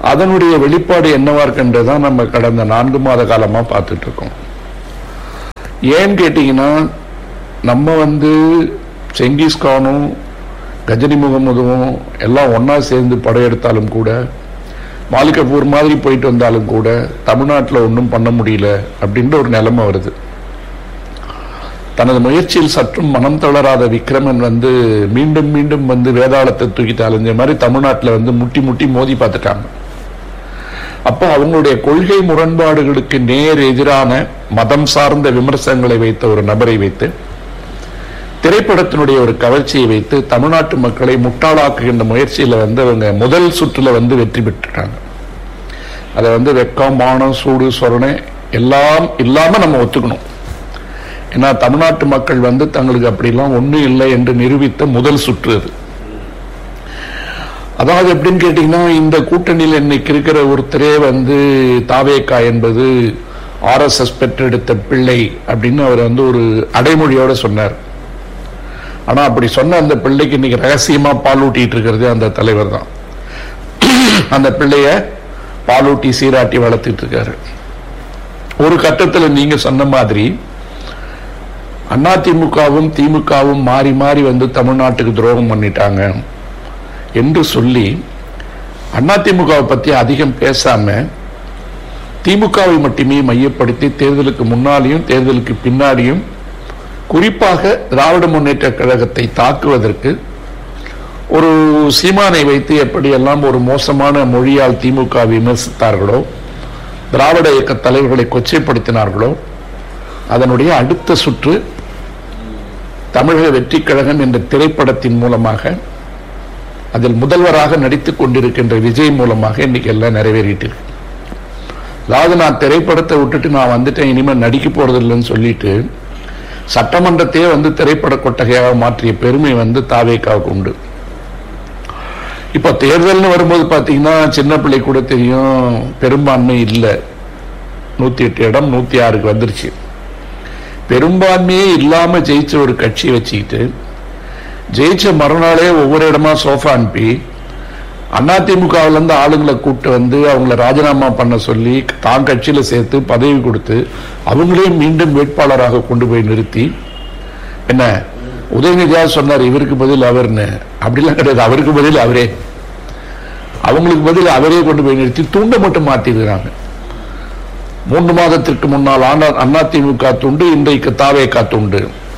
அதனுடைய வெளிப்பாடு என்னவா இருக்குன்றதான் நம்ம கடந்த நான்கு மாத காலமா பார்த்துட்டு இருக்கோம் ஏன்னு கேட்டீங்கன்னா நம்ம வந்து செங்கிஸ்கானும் கஜினி முகமதுவும் எல்லாம் ஒண்ணா சேர்ந்து படையெடுத்தாலும் கூட மாலிகப்பூர் மாதிரி போயிட்டு வந்தாலும் கூட தமிழ்நாட்டில் ஒன்றும் பண்ண முடியல அப்படின்ற ஒரு நிலைமை வருது தனது முயற்சியில் சற்றும் மனம் தளராத விக்ரமன் வந்து மீண்டும் மீண்டும் வந்து வேதாளத்தை தூக்கிட்டு அலைஞ்ச மாதிரி தமிழ்நாட்டில் வந்து முட்டி முட்டி மோதி பார்த்துட்டாங்க அப்ப அவங்களுடைய கொள்கை முரண்பாடுகளுக்கு நேர் எதிரான மதம் சார்ந்த விமர்சனங்களை வைத்த ஒரு நபரை வைத்து திரைப்படத்தினுடைய ஒரு கவர்ச்சியை வைத்து தமிழ்நாட்டு மக்களை முட்டாளாக்குகின்ற முயற்சியில வந்து அவங்க முதல் சுற்றுல வந்து வெற்றி பெற்றுட்டாங்க அதை வந்து வெக்கம் மானம் சூடு சொரணை எல்லாம் இல்லாம நம்ம ஒத்துக்கணும் ஏன்னா தமிழ்நாட்டு மக்கள் வந்து தங்களுக்கு அப்படிலாம் ஒண்ணும் இல்லை என்று நிரூபித்த முதல் சுற்று அது அதாவது எப்படின்னு கேட்டீங்கன்னா இந்த கூட்டணியில் இன்னைக்கு இருக்கிற ஒருத்தரே வந்து தாவேக்கா என்பது ஆர்எஸ்எஸ் பெற்றெடுத்த பிள்ளை அப்படின்னு அவர் வந்து ஒரு அடைமொழியோட சொன்னார் ஆனா அப்படி சொன்ன அந்த பிள்ளைக்கு இன்னைக்கு ரகசியமா பாலூட்டிட்டு இருக்கிறது அந்த தலைவர் தான் அந்த பிள்ளைய பாலூட்டி சீராட்டி வளர்த்துட்டு இருக்காரு ஒரு கட்டத்துல நீங்க சொன்ன மாதிரி அதிமுகவும் திமுகவும் மாறி மாறி வந்து தமிழ்நாட்டுக்கு துரோகம் பண்ணிட்டாங்க என்று சொல்லி அதிமுகவை பத்தி அதிகம் பேசாம திமுகவை மட்டுமே மையப்படுத்தி தேர்தலுக்கு முன்னாலேயும் தேர்தலுக்கு பின்னாடியும் குறிப்பாக திராவிட முன்னேற்ற கழகத்தை தாக்குவதற்கு ஒரு சீமானை வைத்து எப்படியெல்லாம் ஒரு மோசமான மொழியால் திமுக விமர்சித்தார்களோ திராவிட இயக்க தலைவர்களை கொச்சைப்படுத்தினார்களோ அதனுடைய அடுத்த சுற்று தமிழக வெற்றி கழகம் என்ற திரைப்படத்தின் மூலமாக அதில் முதல்வராக நடித்துக் கொண்டிருக்கின்ற விஜய் மூலமாக இன்னைக்கு எல்லாம் நிறைவேறிட்டு இருக்கு அதாவது நான் திரைப்படத்தை விட்டுட்டு நான் வந்துட்டேன் இனிமேல் நடிக்க போறது இல்லைன்னு சொல்லிட்டு சட்டமன்றத்தையே வந்து திரைப்பட கொட்டகையாக மாற்றிய பெருமை வந்து தாவேக்காவுக்கு உண்டு இப்ப தேர்தல்னு வரும்போது பாத்தீங்கன்னா சின்ன பிள்ளை கூட தெரியும் பெரும்பான்மை இல்லை நூத்தி எட்டு இடம் நூத்தி ஆறுக்கு வந்துருச்சு பெரும்பான்மையே இல்லாம ஜெயிச்ச ஒரு கட்சி வச்சுக்கிட்டு ஜெயிச்ச மறுநாளே ஒவ்வொரு இடமா சோஃபா அனுப்பி அதிமுகவுல இருந்து ஆளுங்களை கூப்பிட்டு வந்து அவங்கள ராஜினாமா பண்ண சொல்லி தான் கட்சியில சேர்த்து பதவி கொடுத்து அவங்களே மீண்டும் வேட்பாளராக கொண்டு போய் நிறுத்தி என்ன உதயநிதியாக சொன்னார் இவருக்கு பதில் அவர்னு அப்படிலாம் கிடையாது அவருக்கு பதில் அவரே அவங்களுக்கு பதில் அவரே கொண்டு போய் நிறுத்தி துண்டை மட்டும் மாத்திருக்கிறாங்க மூன்று மாதத்திற்கு முன்னால் ஆனா அதிமுக துண்டு இன்றைக்கு தாவேகா துண்டு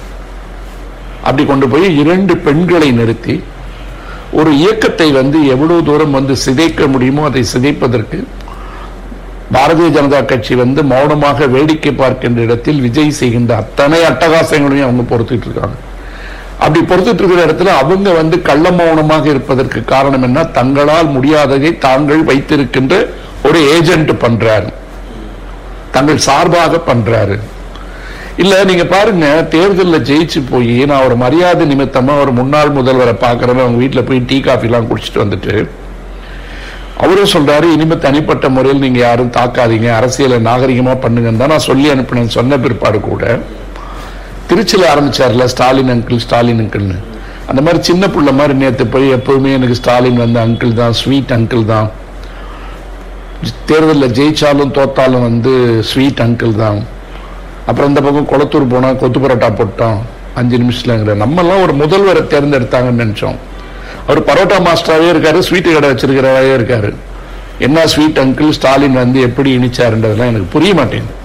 அப்படி கொண்டு போய் இரண்டு பெண்களை நிறுத்தி ஒரு இயக்கத்தை வந்து எவ்வளவு தூரம் வந்து சிதைக்க முடியுமோ அதை சிதைப்பதற்கு பாரதிய ஜனதா கட்சி வந்து மௌனமாக வேடிக்கை பார்க்கின்ற இடத்தில் விஜய் செய்கின்ற அத்தனை அட்டகாசங்களையும் அவங்க பொறுத்துட்டு இருக்காங்க அப்படி பொறுத்துட்டு இருக்கிற இடத்துல அவங்க வந்து கள்ள மௌனமாக இருப்பதற்கு காரணம் என்ன தங்களால் முடியாததை தாங்கள் வைத்திருக்கின்ற ஒரு ஏஜென்ட் பண்றாரு தங்கள் சார்பாக பண்றாரு இல்ல நீங்க பாருங்க தேர்தலில் ஜெயிச்சு போய் நான் ஒரு மரியாதை நிமித்தமா ஒரு முன்னாள் முதல்வரை பார்க்கறேன் அவங்க வீட்டுல போய் டீ காஃபி எல்லாம் குடிச்சிட்டு வந்துட்டு அவரும் சொல்றாரு இனிமே தனிப்பட்ட முறையில் நீங்க யாரும் தாக்காதீங்க அரசியலை நாகரிகமா பண்ணுங்கன்னு தான் நான் சொல்லி அனுப்பினேன் சொன்ன பிற்பாடு கூட திருச்சியில் ஆரம்பிச்சார்ல ஸ்டாலின் அங்கிள் ஸ்டாலின் அங்கிள்னு அந்த மாதிரி சின்ன புள்ள மாதிரி நேற்று போய் எப்பவுமே எனக்கு ஸ்டாலின் வந்து அங்கிள் தான் ஸ்வீட் அங்கிள் தான் தேர்தலில் ஜெயிச்சாலும் தோத்தாலும் வந்து ஸ்வீட் அங்கிள் தான் அப்புறம் இந்த பக்கம் குளத்தூர் போனா கொத்து பரோட்டா போட்டோம் அஞ்சு நிமிஷத்துலங்கிற நம்மெல்லாம் ஒரு முதல்வரை தேர்ந்தெடுத்தாங்கன்னு நினைச்சோம் அவர் பரோட்டா மாஸ்டராகவே இருக்காரு ஸ்வீட்டு கடை வச்சிருக்கிறவே இருக்காரு என்ன ஸ்வீட் அங்கிள் ஸ்டாலின் வந்து எப்படி இனிச்சாருன்றதெல்லாம் எனக்கு புரிய மாட்டேங்குது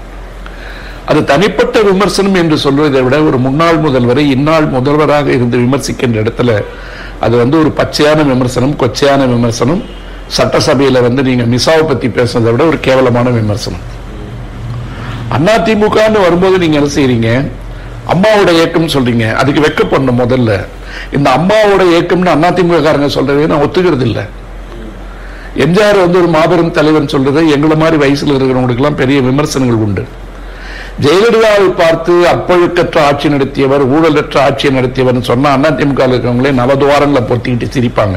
அது தனிப்பட்ட விமர்சனம் என்று சொல்வதை விட ஒரு முன்னாள் முதல்வரை இந்நாள் முதல்வராக இருந்து விமர்சிக்கின்ற இடத்துல அது வந்து ஒரு பச்சையான விமர்சனம் கொச்சையான விமர்சனம் சட்டசபையில வந்து நீங்க மிசாவை பத்தி பேசுறதை விட ஒரு கேவலமான விமர்சனம் அதிமுகன்னு வரும்போது நீங்க என்ன செய்றீங்க அம்மாவோட இயக்கம் சொல்றீங்க அதுக்கு வெக்கப்படணும் முதல்ல இந்த அம்மாவோட இயக்கம்னு அதிமுக காரங்க சொல்றதை நான் ஒத்துக்கிறது இல்லை எம்ஜிஆர் வந்து ஒரு மாபெரும் தலைவர் சொல்றது எங்களை மாதிரி வயசுல இருக்கிறவங்களுக்கு எல்லாம் பெரிய விமர்சனங்கள் உண்டு ஜெயலலிதாவை பார்த்து அப்பழுக்கற்ற ஆட்சி நடத்தியவர் ஊழலற்ற ஆட்சியை நடத்தியவர் சொன்னா அதிமுக இருக்கிறவங்களே நவதுவாரங்களை பொத்திக்கிட்டு சிரிப்பாங்க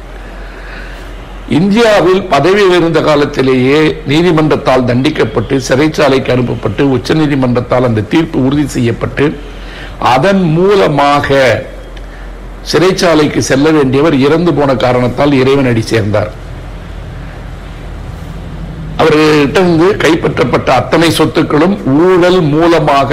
இந்தியாவில் பதவியில் இருந்த காலத்திலேயே நீதிமன்றத்தால் தண்டிக்கப்பட்டு சிறைச்சாலைக்கு அனுப்பப்பட்டு உச்ச நீதிமன்றத்தால் அந்த தீர்ப்பு உறுதி செய்யப்பட்டு அதன் மூலமாக சிறைச்சாலைக்கு செல்ல வேண்டியவர் இறந்து போன காரணத்தால் இறைவன் அடி சேர்ந்தார் அவர்கிட்ட இருந்து கைப்பற்றப்பட்ட அத்தனை சொத்துக்களும் ஊழல் மூலமாக